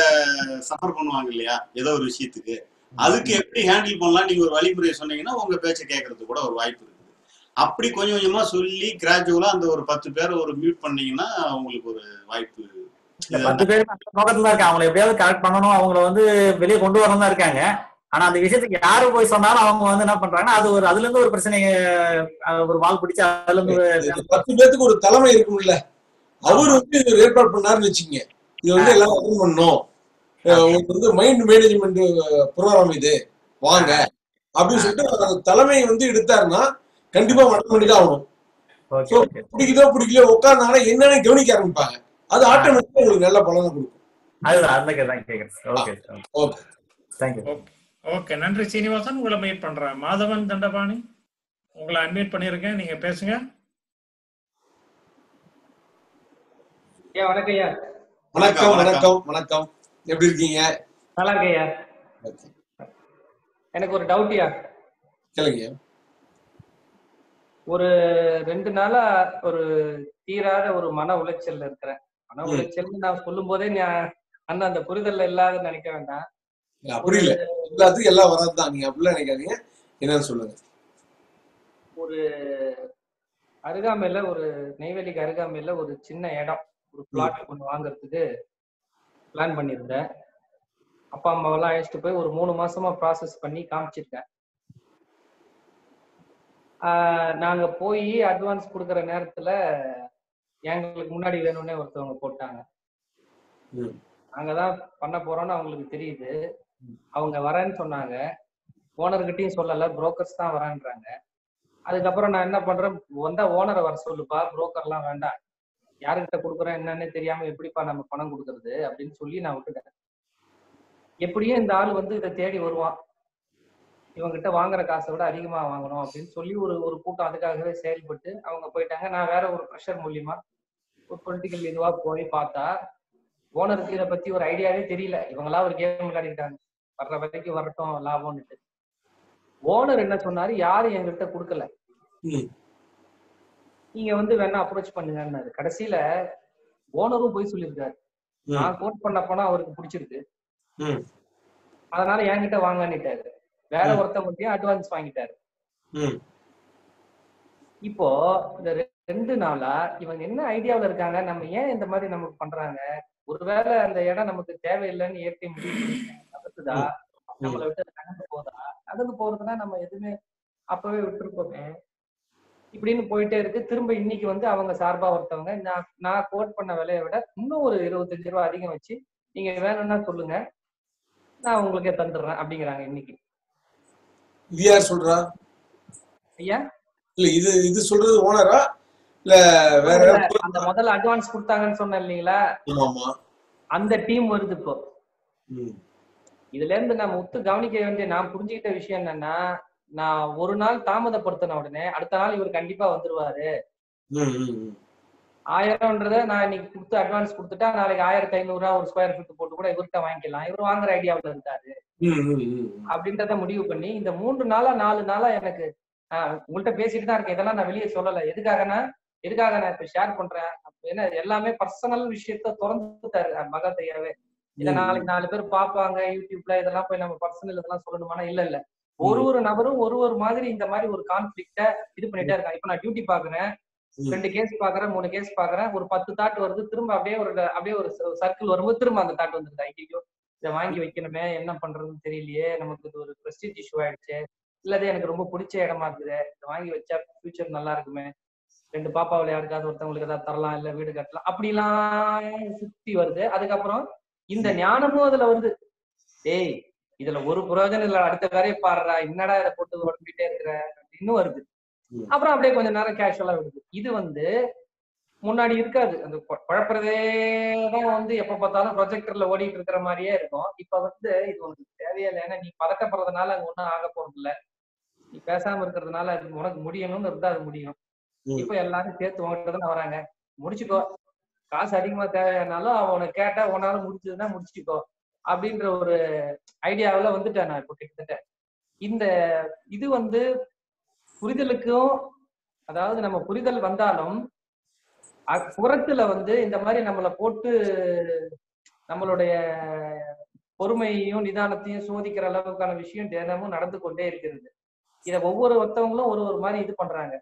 சஃபர் பண்ணுவாங்க இல்லையா ஏதோ ஒரு விஷயத்துக்கு அதுக்கு எப்படி ஹேண்டில் பண்ணலாம் நீங்க ஒரு வழிமுறையை சொன்னீங்கன்னா உங்க பேச்சை கேட்கறதுக்கு கூட ஒரு வாய்ப்பு இருக்குது அப்படி கொஞ்சம் கொஞ்சமா சொல்லி கிராஜுவலா அந்த ஒரு பத்து பேரை ஒரு மியூட் பண்ணீங்கன்னா உங்களுக்கு ஒரு வாய்ப்பு இந்த பத்து பேர் அந்த நோக்கத்துல இருக்காங்க அவங்களை எப்படியாவது கரெக்ட் பண்ணணும் அவங்கள வந்து வெளியே கொண்டு வரணும் தான் இருக்காங்க ஆனா அந்த விஷயத்துக்கு யாரு போய் சொன்னாலும் அவங்க வந்து என்ன பண்றாங்கன்னா அது ஒரு அதுல இருந்து ஒரு பிரச்சனைய அஹ், ஒரு வால் பிடிச்சு அதுல இருந்து ஒரு- இந்த பத்து பேத்துக்கு ஒரு தலைமை இருக்கும்ல அவர் வந்து இது ஒரு ஏற்பாடு பண்ணாருன்னு வச்சுக்கோங்க இது வந்து எல்லாம் அட்டன் பண்ணணும் அஹ் உங்களுக்கு வந்து மைண்ட் மேனேஜ்மெண்ட் ப்ரோக்ராம் இது வாங்க அப்படின்னு சொல்லிட்டு அந்த தலைமையை வந்து எடுத்தாருன்னா கண்டிப்பா மட்டம் பண்ணி தான் ஆகணும் ஓகே So, ஓகே பிடிக்குதோ பிடிக்கலையோ உட்கார்ந்தாங்கன்னா என்னன்னு கவனிக்க ஆரம்பிப்பாங்க அது ஆட்டோமேட்டிக்கா உங்களுக்கு நல்ல பலனை கொடுக்கும் அதுதான் அந்த தான் கேக்குறேன் okay sir okay thank you okay நன்றி சீனிவாசன் உங்களை மீட் பண்றேன் மாதவன் தண்டபாணி உங்களை அன்மியூட் பண்ணியிருக்கேன் நீங்க பேசுங்க ஐயா வணக்கம் ஐயா வணக்கம் வணக்கம் வணக்கம் எப்படி இருக்கீங்க நல்லா இருக்கேன் ஐயா Okay. எனக்கு ஒரு டவுட்யா கேளுங்க ஒரு ரெண்டு நாளா ஒரு தீராத ஒரு மன உளைச்சல்ல இருக்கிறேன் மன ம். உளைச்சல்னு நான் சொல்லும் போதே ஞா- அண்ணா அந்த புரிதல் இல்லாத நினைக்க வேண்டாம் இல்ல, அப்படி இல்ல எல்லாத்துக்கும் எல்லாம் வராதுதான் நீங்க அப்படிலாம் நினைக்காதீங்க என்னன்னு சொல்லுங்க ஒரு அருகாமையில ஒரு நெய்வேலிக்கு அருகாமையில ஒரு சின்ன இடம் ஒரு பிளாட் ஒன்று வாங்குறதுக்கு பிளான் பண்ணியிருந்தேன் அப்பா அம்மாவெல்லாம் அழைச்சிட்டு போய் ஒரு மூணு மாசமா ப்ராசஸ் பண்ணி காமிச்சிருக்கேன் ஆஹ் நாங்க போய் அட்வான்ஸ் கொடுக்குற நேரத்துல எங்களுக்கு முன்னாடி வேணும்னே ஒருத்தவங்க போட்டாங்க ம். நாங்கதான் பண்ண போறோம்னு அவங்களுக்கு தெரியுது அவங்க வரேன்னு சொன்னாங்க ஓனர்கிட்டயும் சொல்லல புரோக்கர்ஸ் தான் வரேன்றாங்க அதுக்கப்புறம் நான் என்ன பண்றேன் வந்தா ஓனரை வர சொல்லுப்பா புரோக்கர்லாம் வேண்டாம் யாருக்கிட்ட கொடுக்குறேன் என்னன்னு தெரியாம எப்படிப்பா நம்ம பணம் கொடுக்கறது அப்படின்னு சொல்லி நான் விட்டுட்டேன் எப்படியும் இந்த ஆள் வந்து இதை தேடி வருவான் இவங்கிட்ட வாங்குற காசை விட அதிகமா வாங்கணும் அப்படின்னு சொல்லி ஒரு ஒரு கூட்டம் அதுக்காகவே செயல்பட்டு அவங்க போயிட்டாங்க நான் வேற ஒரு ப்ரெஷர் மூலியமா ஒரு பொலிட்டிக்கல் இதுவா போய் பார்த்தா ஓனருக்கு இதை பத்தி ஒரு ஐடியாவே தெரியல இவங்களா ஒரு கேம் விளையாடிட்டாங்க வர்ற வரைக்கும் வரட்டும் லாபம்னுட்டு ஓனர் என்ன சொன்னாரு யாரும் எங்ககிட்ட கொடுக்கல ம். நீங்க வந்து வேணா அப்ரோச் பண்ணுங்கன்னாரு கடைசியில ஓனரும் போய் சொல்லியிருக்காரு ம். நான் கோட் பண்ண போனா அவருக்கு பிடிச்சிருக்கு ம். அதனால என்கிட்ட வாங்கன்னுட்டாரு வேற ம். ஒருத்தவங்ககிட்டயும் அட்வான்ஸ் வாங்கிட்டாரு ம். இப்போ இந்த ரெ- ரெண்டு நாளா இவங்க என்ன ஐடியாவுல இருக்காங்க நம்ம ஏன் இந்த மாதிரி நமக்கு பண்றாங்க ஒருவேளை அந்த இடம் நமக்கு தேவையில்லைன்னு ஏற்றி முடிவு பண்ணி நகர்த்துதா நம்மளை விட்டு அது நகர்ந்து போதா நகர்ந்து போறதுன்னா நம்ம எதுவுமே அப்பவே விட்டுருப்போமே இப்படின்னு போயிட்டே இருக்கு திரும்ப இன்னைக்கு வந்து அவங்க சார்பா ஒருத்தவங்க நான் நான் கோட் பண்ண விலையை விட இன்னும் ஒரு இருபத்தஞ்சு ரூபா அதிகம் வச்சு நீங்க வேணும்னா சொல்லுங்க நான் உங்களுக்கே தந்துடுறேன் அப்படிங்கிறாங்க இன்னைக்கு இது யார் சொல்றா ஐயா இல்ல இது இது சொல்றது ஓனரா இல்ல வேற இல்ல, யாராவது அந்த முதல்ல அட்வான்ஸ் கொடுத்தாங்கன்னு சொன்னேன் இல்லைங்களா ஆமா ஆமா அந்த டீம் வருது இப்போ ம். இதுல இருந்து நம்ம உத்து கவனிக்க வேண்டிய நான் புரிஞ்சுக்கிட்ட விஷயம் என்னன்னா நான் ஒரு நாள் தாமதப்படுத்தின உடனே அடுத்த நாள் இவர் கண்டிப்பா வந்துருவாரு ம், ம், ம். ஆயிரம்ன்றத நான் இன்னைக்கு கொடுத்து அட்வான்ஸ் கொடுத்துட்டா நாளைக்கு ஆயிரத்தி ஐநூறு ரூபா ஒரு ஸ்கொயர் ஃபீட் போட்டு கூட இவர்கிட்ட வாங்கிக்கலாம் இவர் வாங்குற ஐடியாவுல இருக்காரு ம், ம், ம். அப்படின்றத முடிவு பண்ணி இந்த மூன்று நாளா நாலு நாளா எனக்கு ஆஹ், உங்கள்ட்ட பேசிட்டு தான் இருக்கேன் இதெல்லாம் நான் வெளியே சொல்லல எதுக்காகனா எதுக்காக நான் இப்ப ஷேர் பண்றேன் ஏன்னா எல்லாமே பர்சனல் விஷயத்த திறந்துட்டாரு மகத் ஐயாவே இத ம். நாளைக்கு நாலு பேர் பார்ப்பாங்க யூடியூப்ல இதெல்லாம் போய் நம்ம பர்சனல் இதெல்லாம் சொல்லணுமானா இல்ல இல்ல ஒரு ஒரு நபரும் ஒரு ஒரு மாதிரி இந்த மாதிரி ஒரு கான்ஃபிளிக்ட இது பண்ணிட்டே இருக்காங்க இப்ப நான் டியூட்டி பாக்குறேன் ம். ரெண்டு கேஸ் பாக்குறேன் மூணு கேஸ் பாக்குறேன் ஒரு பத்து தாட் வருது திரும்ப அப்படியே ஒரு அப்படியே ஒரு சர்க்கிள் வரும்போது திரும்ப அந்த தாட் வந்துருது ஐயோ இதை வாங்கி வைக்கணுமே என்ன பண்றதுன்னு தெரியலையே நமக்கு இது ஒரு பிரஸ்டீஜ் இஷ்யூ ஆயிடுச்சு இல்லது எனக்கு ரொம்ப பிடிச்ச இடமா இருக்குது இதை வாங்கி வச்சா ஃபியூச்சர் நல்லா இருக்குமே ரெண்டு பாப்பாவில் யாருக்காவது ஒருத்தவங்களுக்கு ஏதாவது தரலாம் இல்ல வீடு கட்டலாம் அப்படிலாம் சுத்தி வருது அதுக்கப்புறம் இந்த ஞானமும் அதுல வருது டேய் இதுல ஒரு பிரயோஜனம் இல்ல அடுத்த வேலையை பாடுறா என்னடா இதை போட்டு உடம்பிட்டே இருக்கிற அப்படின்னு வருது ம். அப்புறம் அப்படியே கொஞ்ச நேரம் கேஷுவலா விடுது இது வந்து முன்னாடி இருக்காது அந்த குழ- குழப்புறதே தான் வந்து எப்ப பார்த்தாலும் ப்ரொஜெக்டர்ல ஓடிட்டு இருக்கிற மாதிரியே இருக்கும் இப்ப வந்து இது உனக்கு தேவையே இல்லை ஏன்னா நீ பதட்டப்படுறதுனால அங்க ஒண்ணும் ஆக போறது இல்ல நீ பேசாம இருக்கிறதுனால அது உனக்கு முடியணும்னு இருந்தா அது முடியும் ம். இப்ப எல்லாரும் சேர்த்து உங்ககிட்ட தான் வராங்க முடிச்சுக்கோ காசு அதிகமா தேவையானாலும் அவன் உனக்கு கேட்டா உன்னால முடிச்சதுன்னா முடிச்சுக்கோ அப்படின்ற ஒரு ஐடியாவுல வந்துட்டேன் நான் இப்போ கிட்டத்தட்ட இந்த இது வந்து புரிதலுக்கும் அதாவது நம்ம புரிதல் வந்தாலும் அ- புறத்துல வந்து இந்த மாதிரி நம்மளை போட்டு நம்மளுடைய பொறுமையையும் நிதானத்தையும் சோதிக்கிற அளவுக்கான விஷயம் தினமும் நடந்து கொண்டே இருக்கிறது இத ஒவ்வொரு ஒருத்தவங்களும் ஒரு ஒரு மாதிரி இது பண்றாங்க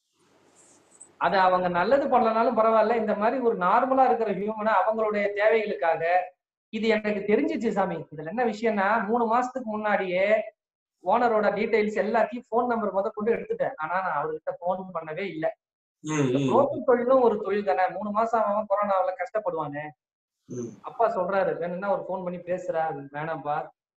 அது அவங்க நல்லது பண்ணலனாலும் பரவாயில்ல இந்த மாதிரி ஒரு நார்மலா இருக்கிற ஹியூமனை அவங்களுடைய தேவைகளுக்காக இது எனக்கு தெரிஞ்சிச்சு சாமி இதுல என்ன விஷயம்னா மூணு மாசத்துக்கு முன்னாடியே ஓனரோட டீடைல்ஸ் எல்லாத்தையும் ஃபோன் நம்பர் முத கொண்டு எடுத்துட்டேன் ஆனா நான் அவர்கிட்ட ஃபோன் பண்ணவே இல்லை ம், இந்த ம், புரோக்கர் தொழிலும் ஒரு தொழில் தானே மூணு மாசம் அவன் கொரோனாவில கஷ்டப்படுவானே ம். அப்பா சொல்றாரு வேணும்னா ஒரு ஃபோன் பண்ணி பேசுறா வேணாம்ப்பா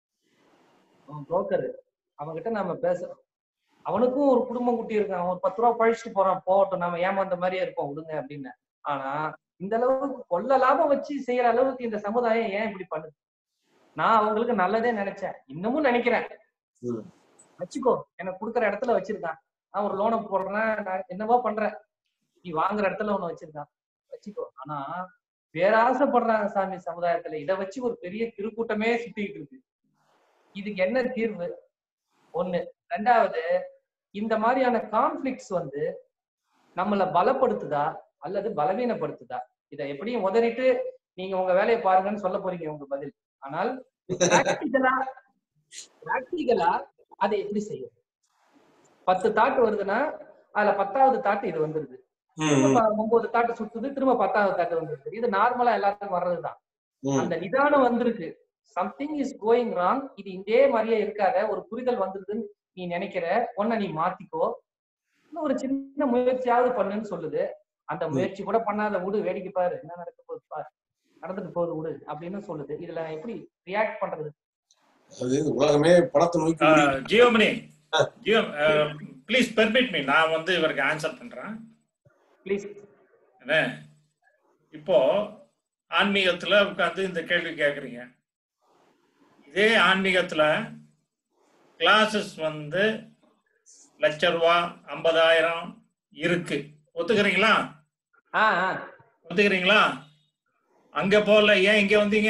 அவன் புரோக்கர் அவன்கிட்ட நாம பேசுறோம் அவனுக்கும் ஒரு குடும்பம் குட்டி இருக்கான் அவன் ஒரு பத்து ரூபா பழிச்சுட்டு போறான் போகட்டும் நம்ம ஏமாந்த மாதிரியே இருப்போம் விடுங்க அப்படின்னு ஆனா இந்த அளவுக்கு கொள்ள லாபம் வச்சு செய்யற அளவுக்கு இந்த சமுதாயம் ஏன் இப்படி பண்ணுது நான் அவங்களுக்கு நல்லதே நினைச்சேன் இன்னமும் நினைக்கிறேன் ம். வச்சுக்கோ எனக்கு கொடுக்குற இடத்துல வச்சிருக்கான் நான் ஒரு லோனை போடுறேன் நான் என்னவோ பண்றேன் நீ வாங்குற இடத்துல ஒண்ணு வச்சிருக்கான் வச்சுக்கோ ஆனா பேராசைப்படுறாங்க சாமி சமுதாயத்துல இதை வச்சு ஒரு பெரிய திருக்கூட்டமே சுத்திட்டு இருக்கு இதுக்கு என்ன தீர்வு ஒண்ணு ரெண்டாவது இந்த மாதிரியான கான்ஃபிளிக்ஸ் வந்து நம்மளை பலப்படுத்துதா அல்லது பலவீனப்படுத்துதா இதை எப்படியும் உதறிட்டு நீங்க உங்க வேலையை பாருங்கன்னு சொல்ல போறீங்க உங்க பதில் ஆனால் பிராக்டிக்கலா பிராக்டிக்கலா அதை எப்படி செய்யும் பத்து தாட்டு வருதுன்னா அதுல பத்தாவது தாட்டு இது வந்துருது திரும்ப ப- ஒன்பது தாட்டு சுத்துது திரும்ப பத்தாவது தாட்டு வந்துருது இது நார்மலா எல்லாத்துக்கும் வர்றதுதான் அந்த நிதானம் வந்திருக்கு சம்திங் இஸ் கோயிங் ராங் இது இதே மாதிரியே இருக்காத ஒரு புரிதல் வந்துருதுன்னு நீ நினைக்கிற ஒன்ன நீ மாத்திக்கோ இன்னும் ஒரு சின்ன முயற்சியாவது பண்ணுன்னு சொல்லுது அந்த முயற்சி கூட பண்ணாத விடு வேடிக்கை பாரு என்ன நடக்க போகுது பாரு நடந்துட்டு போகுது விடு அப்படின்னு சொல்லுது இதுல நான் எப்படி ரியாக்ட் பண்றது அது உலகமே படத்தை நோக்கி ஓடிட்டு இருக்கு. ஜியோமணி ஜியோ ப்ளீஸ் பெர்மிட் மீ நான் வந்து இவருக்கு ஆன்சர் பண்றேன் ப்ளீஸ் என்ன இப்போ ஆன்மீகத்துல உட்கார்ந்து இந்த கேள்வி கேக்குறீங்க இதே ஆன்மீகத்துல கிளாஸஸ் வந்து லட்ச ரூபா ஐம்பதாயிரம் இருக்கு ஒத்துக்கிறீங்களா ஆ ஆ ஒத்துக்கிறீங்களா அங்க போகல ஏன் இங்க வந்தீங்க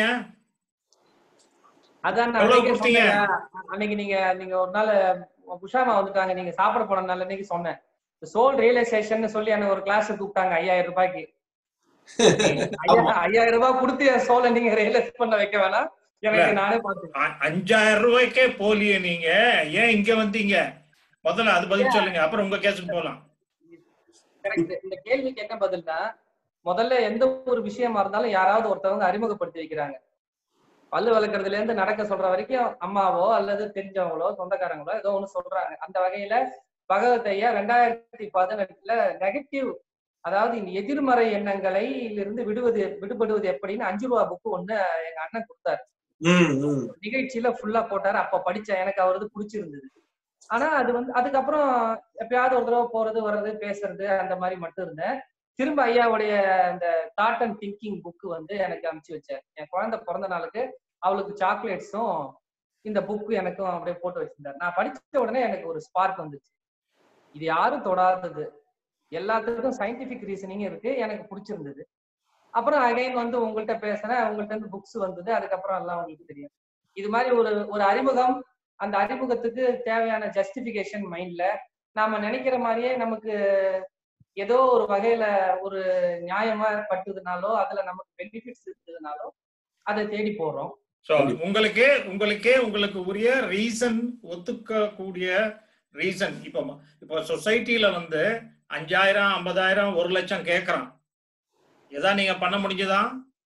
அதான் நான் எவ்வளவு அன்னைக்கே கொடுத்தீங்க? சொன்னேன் அன்னைக்கு நீங்க நீங்க ஒரு நாள் உஷாமா வந்துட்டாங்க நீங்க சாப்பிட போன நாள் அன்னைக்கு சொன்னேன் சோல் ரியலைசேஷன் சொல்லி எனக்கு ஒரு கிளாஸ் கூப்பிட்டாங்க ஐயாயிரம் ரூபாய்க்கு ஐயா ஐயாயிரம் ரூபாய் கொடுத்து என் சோலை நீங்க ரியலைஸ் பண்ண வைக்க வேணாம் எனக்கு இல்ல. நானே பார்த்தேன் அ- அஞ்சாயிரம் ரூபாய்க்கே போலியே நீங்க ஏன் இங்க வந்தீங்க முதல்ல அது பதில் சொல்லுங்க அப்புறம் உங்க கேஸுக்கு போலாம் கரெக்ட் இந்த கேள்விக்கு என்ன பதில்னா முதல்ல எந்த ஒரு விஷயமா இருந்தாலும் யாராவது ஒருத்தவங்க அறிமுகப்படுத்தி வைக்கிறாங்க பல்லு வளர்க்கறதுல இருந்து நடக்க சொல்ற வரைக்கும் அம்மாவோ அல்லது தெரிஞ்சவங்களோ சொந்தக்காரங்களோ ஏதோ ஒண்ணு சொல்றாங்க அந்த வகையில பகவத் ஐயா ரெண்டாயிரத்தி பதினெட்டுல நெகட்டிவ் அதாவது இந்த எதிர்மறை எண்ணங்களை இருந்து விடுவது விடுபடுவது எப்படின்னு அஞ்சு ரூபா புக்கு ஒண்ணு எங்க அண்ணன் கொடுத்தாரு ம், ம். நிகழ்ச்சியில ஃபுல்லா போட்டாரு அப்ப படிச்சேன் எனக்கு அவரது பிடிச்சிருந்தது ஆனா அது வந்து அதுக்கப்புறம் எப்பயாவது ஒரு தடவை போறது வர்றது பேசுறது அந்த மாதிரி மட்டும் இருந்தேன் திரும்ப ஐயாவுடைய அந்த தாட் அண்ட் திங்கிங் புக் வந்து எனக்கு அனுப்பிச்சு வச்சார் என் குழந்தை பிறந்த நாளுக்கு அவளுக்கு சாக்லேட்ஸும் இந்த புக்கு எனக்கும் அப்படியே போட்டு வச்சிருந்தார் நான் படிச்ச உடனே எனக்கு ஒரு ஸ்பார்க் வந்துச்சு இது யாரும் தொடாதது எல்லாத்துக்கும் சயின்டிபிக் ரீசனிங் இருக்கு எனக்கு பிடிச்சிருந்தது அப்புறம் அகைன் வந்து உங்கள்கிட்ட பேசுறேன் உங்கள்கிட்ட இருந்து புக்ஸ் வந்தது அதுக்கப்புறம் எல்லாம் உங்களுக்கு தெரியும் இது மாதிரி ஒரு ஒரு அறிமுகம் அந்த அறிமுகத்துக்கு தேவையான ஜஸ்டிபிகேஷன் மைண்ட்ல நாம நினைக்கிற மாதிரியே நமக்கு ஏதோ ஒரு வகையில ஒரு நியாயமா பட்டுதுனாலோ அதுல நமக்கு பெனிஃபிட்ஸ் இருந்ததுனாலோ அதை தேடி போறோம் சோ உங்களுக்கே உங்களுக்கே உங்களுக்கு உரிய ரீசன் ஒத்துக்கக்கூடிய ரீசன் இப்போ இப்போ சொசைட்டில வந்து அஞ்சாயிரம் ஐம்பதாயிரம் ஒரு லட்சம் கேக்குறான் எதா நீங்க பண்ண முடிஞ்சதா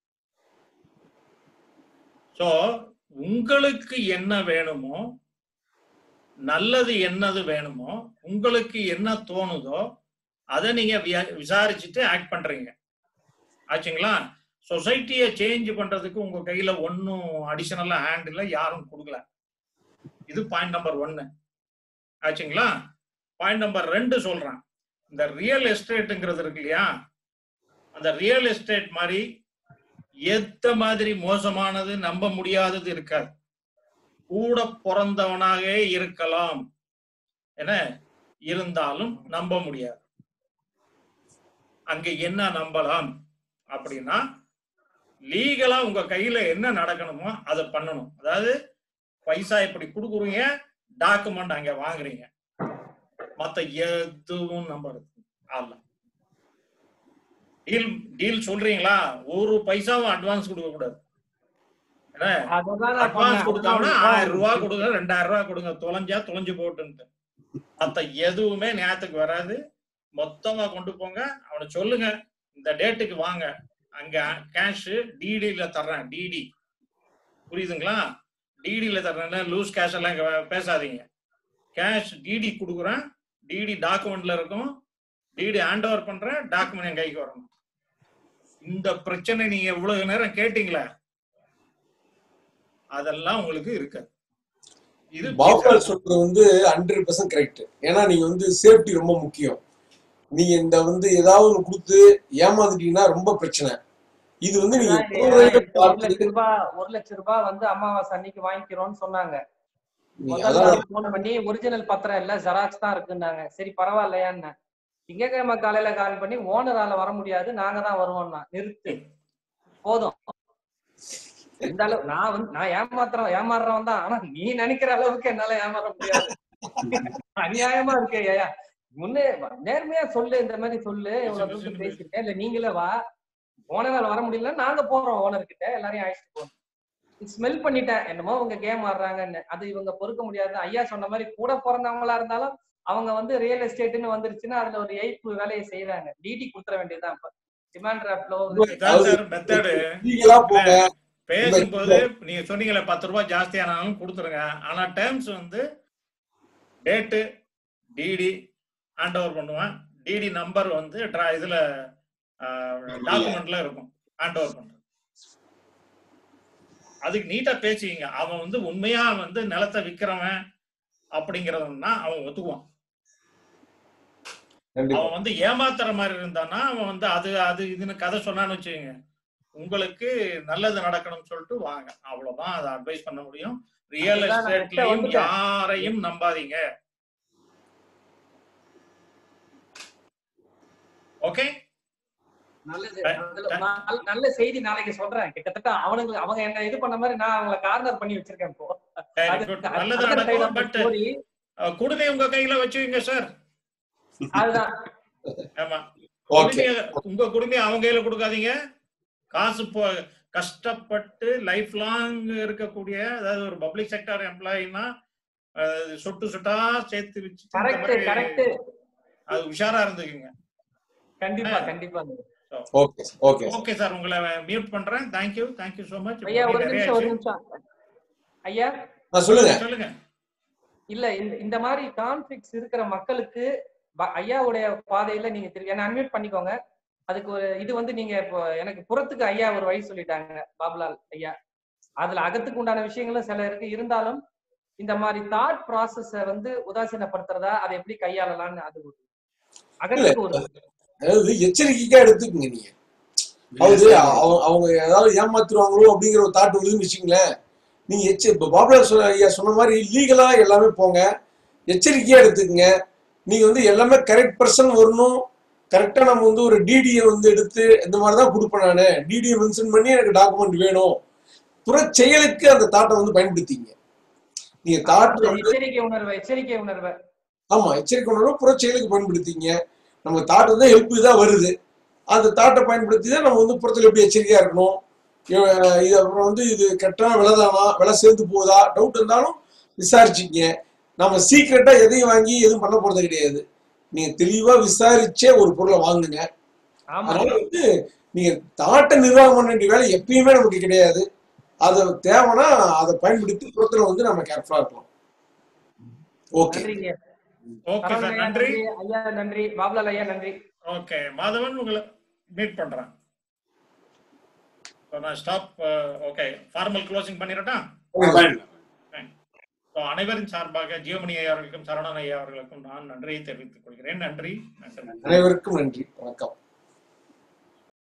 சோ உங்களுக்கு என்ன வேணுமோ நல்லது என்னது வேணுமோ உங்களுக்கு என்ன தோணுதோ அதை நீங்க வியா- விசாரிச்சுட்டு ஆக்ட் பண்றீங்க ஆச்சுங்களா சொசைட்டியை சேஞ்ச் பண்றதுக்கு உங்க கையில ஒன்னும் அடிஷனலா ஹேண்ட் இல்ல யாரும் கொடுக்கல இது பாயிண்ட் நம்பர் ஒன்னு ஆச்சுங்களா பாயிண்ட் நம்பர் ரெண்டு சொல்றேன் இந்த ரியல் எஸ்டேட்டுங்கிறது இருக்கு இல்லையா அந்த ரியல் எஸ்டேட் மாதிரி எத்த மாதிரி மோசமானது நம்ப முடியாதது இருக்காது கூட பிறந்தவனாக இருக்கலாம் என இருந்தாலும் நம்ப முடியாது அங்க என்ன நம்பலாம் அப்படின்னா லீகலா உங்க கையில என்ன நடக்கணுமோ அதை பண்ணணும் அதாவது பைசா இப்படி கொடுக்குறீங்க டாக்குமெண்ட் அங்க வாங்குறீங்க மத்த எதுவும் நம்புறது அல்ல டீல் டீல் சொல்றீங்களா ஒரு பைசாவும் அட்வான்ஸ் கொடுக்க கூடாது என்ன அததான் நான் அட்வான்ஸ் பண்ணேன். கொடுத்தாங்கன்னா அதுதான் ஆயிரம் ரூபாய் கொடுங்க ரெண்டாயிரம் ரூபாய் கொடுங்க தொலைஞ்சா தொலைஞ்சு போட்டுன்ட்டு மத்த எதுவுமே ஞாபகத்துக்கு வராது மொத்தமா கொண்டு போங்க அவனை சொல்லுங்க இந்த டேட்டுக்கு வாங்க அங்க கேஷ் டிடில தர்றேன் டிடி புரியுதுங்களா டிடில தர்றேன் லூஸ் கேஷ் எல்லாம் இங்க பேசாதீங்க கேஷ் டிடி கொடுக்குறேன் டிடி டாக்குமெண்ட்ல இருக்கும் டிடி ஹேண்ட் ஓவர் பண்றேன் டாக்குமெண்ட் என் கைக்கு வரணும் இந்த பிரச்சனை நீங்க இவ்வளவு நேரம் கேட்டீங்களே அதெல்லாம் உங்களுக்கு இருக்காது இது பாபுலால் சொல்றது வந்து ஹண்ட்ரட் பர்சன்ட் கரெக்ட் ஏன்னா நீங்க வந்து சேஃப்டி ரொம்ப முக்கியம் நீங்க இந்த வந்து ஏதாவது ஒண்ணு கொடுத்து ஏமாந்துட்டீங்கன்னா ரொம்ப பிரச்சனை இது வந்து நீங்க அதான் போடுறதை எனக்கு ஒரு பார்த்து லட்ச ரூபாய் ஒரு லட்ச ரூபாய் வந்து அமாவாசை அன்னைக்கு வாங்கிக்கிறோம்னு சொன்னாங்க நீங்க முதல் அதான் நாள் போன பண்ணி ஒரிஜினல் பத்திரம் இல்ல ஜெராக்ஸ் தான் இருக்குன்னாங்க சரி பரவாயில்லையான்னு திங்கக்கிழமை காலையில கால் பண்ணி ஓனரால வர முடியாது நாங்க தான் வருவோம்னா நிறுத்து போதும் இந்த அளவு நான் வந்து நான் ஏமாத்துறேன் ஏமாறுறவன் தான் ஆனா நீ நினைக்கிற அளவுக்கு என்னால ஏமாற முடியாது அநியாயமா இருக்கே ஐயா முன்னே நேர்மையா சொல்லு இந்த மாதிரி சொல்லு இவ்வளவு தூரம் பேசிருக்கேன் இல்ல நீங்களே வா ஓனரால் வர முடியல நாங்க போறோம் ஓனர் கிட்ட எல்லாரையும் அழைச்சிட்டு போறோம் ஸ்மெல் பண்ணிட்டேன் என்னமோ அவங்க கேம் ஆடுறாங்கன்னு அது இவங்க பொறுக்க முடியாது ஐயா சொன்ன மாதிரி கூட பிறந்தவங்களா இருந்தாலும் அவங்க வந்து ரியல் எஸ்டேட்னு வந்துருச்சுன்னா அதுல ஒரு எய்ப்பு வேலையை செய்யறாங்க டிடி கொடுத்துற வேண்டியதுதான் இப்ப டிமாண்ட் டிராப்ட்ல இதுதான் சார் மெத்தடு லீகலா போங்க பேசும்போது நீங்க சொன்னீங்களே பத்து ரூபாய் ஜாஸ்தியானாலும் கொடுத்துருங்க ஆனா டேர்ம்ஸ் வந்து டேட்டு டிடி ஹேண்ட் ஓவர் பண்ணுவேன் டிடி நம்பர் வந்து dra- இதுல டாக்குமெண்ட்ல இருக்கும் ஹேண்ட் ஓவர் பண்றேன் அதுக்கு நீட்டா பேசிக்கிங்க அவன் வந்து உண்மையா வந்து நிலத்தை விக்கிறவன் அப்படிங்கறதுன்னா அவன் ஒத்துக்குவான் கண்டிப்பா அவன் வந்து ஏமாத்துற மாதிரி இருந்தானா அவன் வந்து அது அது இதுன்னு கதை சொன்னான்னு வச்சுக்கோங்க உங்களுக்கு நல்லது நடக்கணும்னு சொல்லிட்டு வாங்க அவ்வளவுதான் அதை அட்வைஸ் பண்ண முடியும் ரியல் அதுதான் நான் கிட்ட எஸ்டேட்லயும் வந்துட்டேன். யாரையும் நம்பாதீங்க ஓகே நல்லது Right. அதுல நல்ல- நல்ல செய்தி நாளைக்கு சொல்றேன் கிட்டத்தட்ட அவனுங்க அவங்க என்ன இது பண்ண மாதிரி நான் அவங்கள கார்னர் பண்ணி வச்சிருக்கேன் இப்போ Very அது- good. அது- நல்லது other side நடக்கும் of the பட் story, குடுதை உங்க கையில வச்சுக்கோங்க சார் அதுதான் ஆமா ஓகே குடுமைய உங்க குடுமையை அவங்க கையில கொடுக்காதீங்க காசு போ கஷ்டப்பட்டு லைஃப் லாங் இருக்கக்கூடிய அதாவது ஒரு பப்ளிக் செக்டர் எம்ப்ளாயினா சொட்டு சொட்டா சேர்த்து வச்சு இந்த கரெக்ட் மாதிரி கரெக்ட் அது உஷாரா இருந்துக்குங்க கண்டிப்பா கண்டிப்பா ஓகே ஓகே ஓகே சார் உங்களை மியூட் பண்றேன் தேங்க்யூ தேங்க்யூ சோ மச் ஐயா ஒரு நிமிஷம் ஒரு நிமிஷம் ஐயா ஆ, சொல்லுங்க சொல்லுங்க இல்ல இந்த இந்த மாதிரி கான்ஃபிளிக்ஸ் இருக்கிற மக்களுக்கு ப- ஐயாவுடைய பாதையில நீங்க திரு என்ன அன்மியூட் பண்ணிக்கோங்க அதுக்கு ஒரு இது வந்து நீங்க இப்போ எனக்கு புறத்துக்கு ஐயா ஒரு வழி சொல்லிட்டாங்க பாபுலால் ஐயா அதுல அகத்துக்கு உண்டான விஷயங்களும் சில இருக்கு இருந்தாலும் இந்த மாதிரி தாட் ப்ராசஸ வந்து உதாசீனப்படுத்துறதா அதை எப்படி கையாளலாம்னு அது ஒரு அகத்துக்கு ஒரு அதாவது எச்சரிக்கையா எடுத்துக்கங்க நீங்க அதாவது அவங்க- அவங்க ஏதாவது ஏமாத்துருவாங்களோ அப்படிங்கிற ஒரு தாட் வருதுன்னு வச்சுங்களேன் நீங்க எச்ச இப்ப பாபுலா சொன்ன ஐயா சொன்ன மாதிரி லீகலா எல்லாமே போங்க எச்சரிக்கையா எடுத்துக்கங்க நீங்க வந்து எல்லாமே கரெக்ட் பர்சன் வரணும் கரெக்டா நம்ம வந்து ஒரு டிடியை வந்து எடுத்து இந்த மாதிரி தான் கொடுப்பேன் நானு டிடியை மென்ஷன் பண்ணி எனக்கு டாக்குமெண்ட் வேணும் புற செயலுக்கு அந்த தாட்டை வந்து பயன்படுத்திங்க நீங்க தாட் வந்து எச்சரிக்கை உணர்வு எச்சரிக்கை உணர்வு ஆமா எச்சரிக்கை உணர்வு புற செயலுக்கு பயன்படுத்திங்க நம்ம தாட் வந்து ஹெல்ப் தான் வருது அந்த தாட்டை பயன்படுத்தி தான் நம்ம வந்து புறத்துல எப்படி எச்சரிக்கையா இருக்கணும் இவ- இது அப்புறம் வந்து இது கெட்டான விலைதானா விலை சேர்ந்து போகுதா டவுட் இருந்தாலும் விசாரிச்சுங்க நம்ம சீக்கிரட்டா எதையும் வாங்கி எதுவும் பண்ண போறது கிடையாது நீங்க தெளிவா விசாரிச்சே ஒரு பொருளை வாங்குங்க ஆமா அதனால வந்து நீங்க தாட்டை நிர்வாகம் பண்ண வேண்டிய வேலை எப்பயுமே நமக்கு கிடையாது அது தேவைன்னா அதை பயன்படுத்தி புறத்துல வந்து நம்ம கேர்ஃபுல்லா இருக்கலாம் ஓகே நன்றிங்க ஓகே சரவணன் சார் ஐயா நன்றி நன்றி ஐயா நன்றி பாபுலால் ஐயா நன்றி ஓகே மாதவன் உங்களை மீட் பண்றேன் So, நான் ஸ்டாப் ஓகே ஃபார்மல் க்ளோசிங் பண்ணிடட்டா So, அனைவரின் சார்பாக ஜியோமணி ஐயா அவர்களுக்கும் சரவணன் ஐயா அவர்களுக்கும் நான் நன்றியை தெரிவித்துக் கொள்கிறேன் நன்றி நன்றி அனைவருக்கும் நன்றி வணக்கம்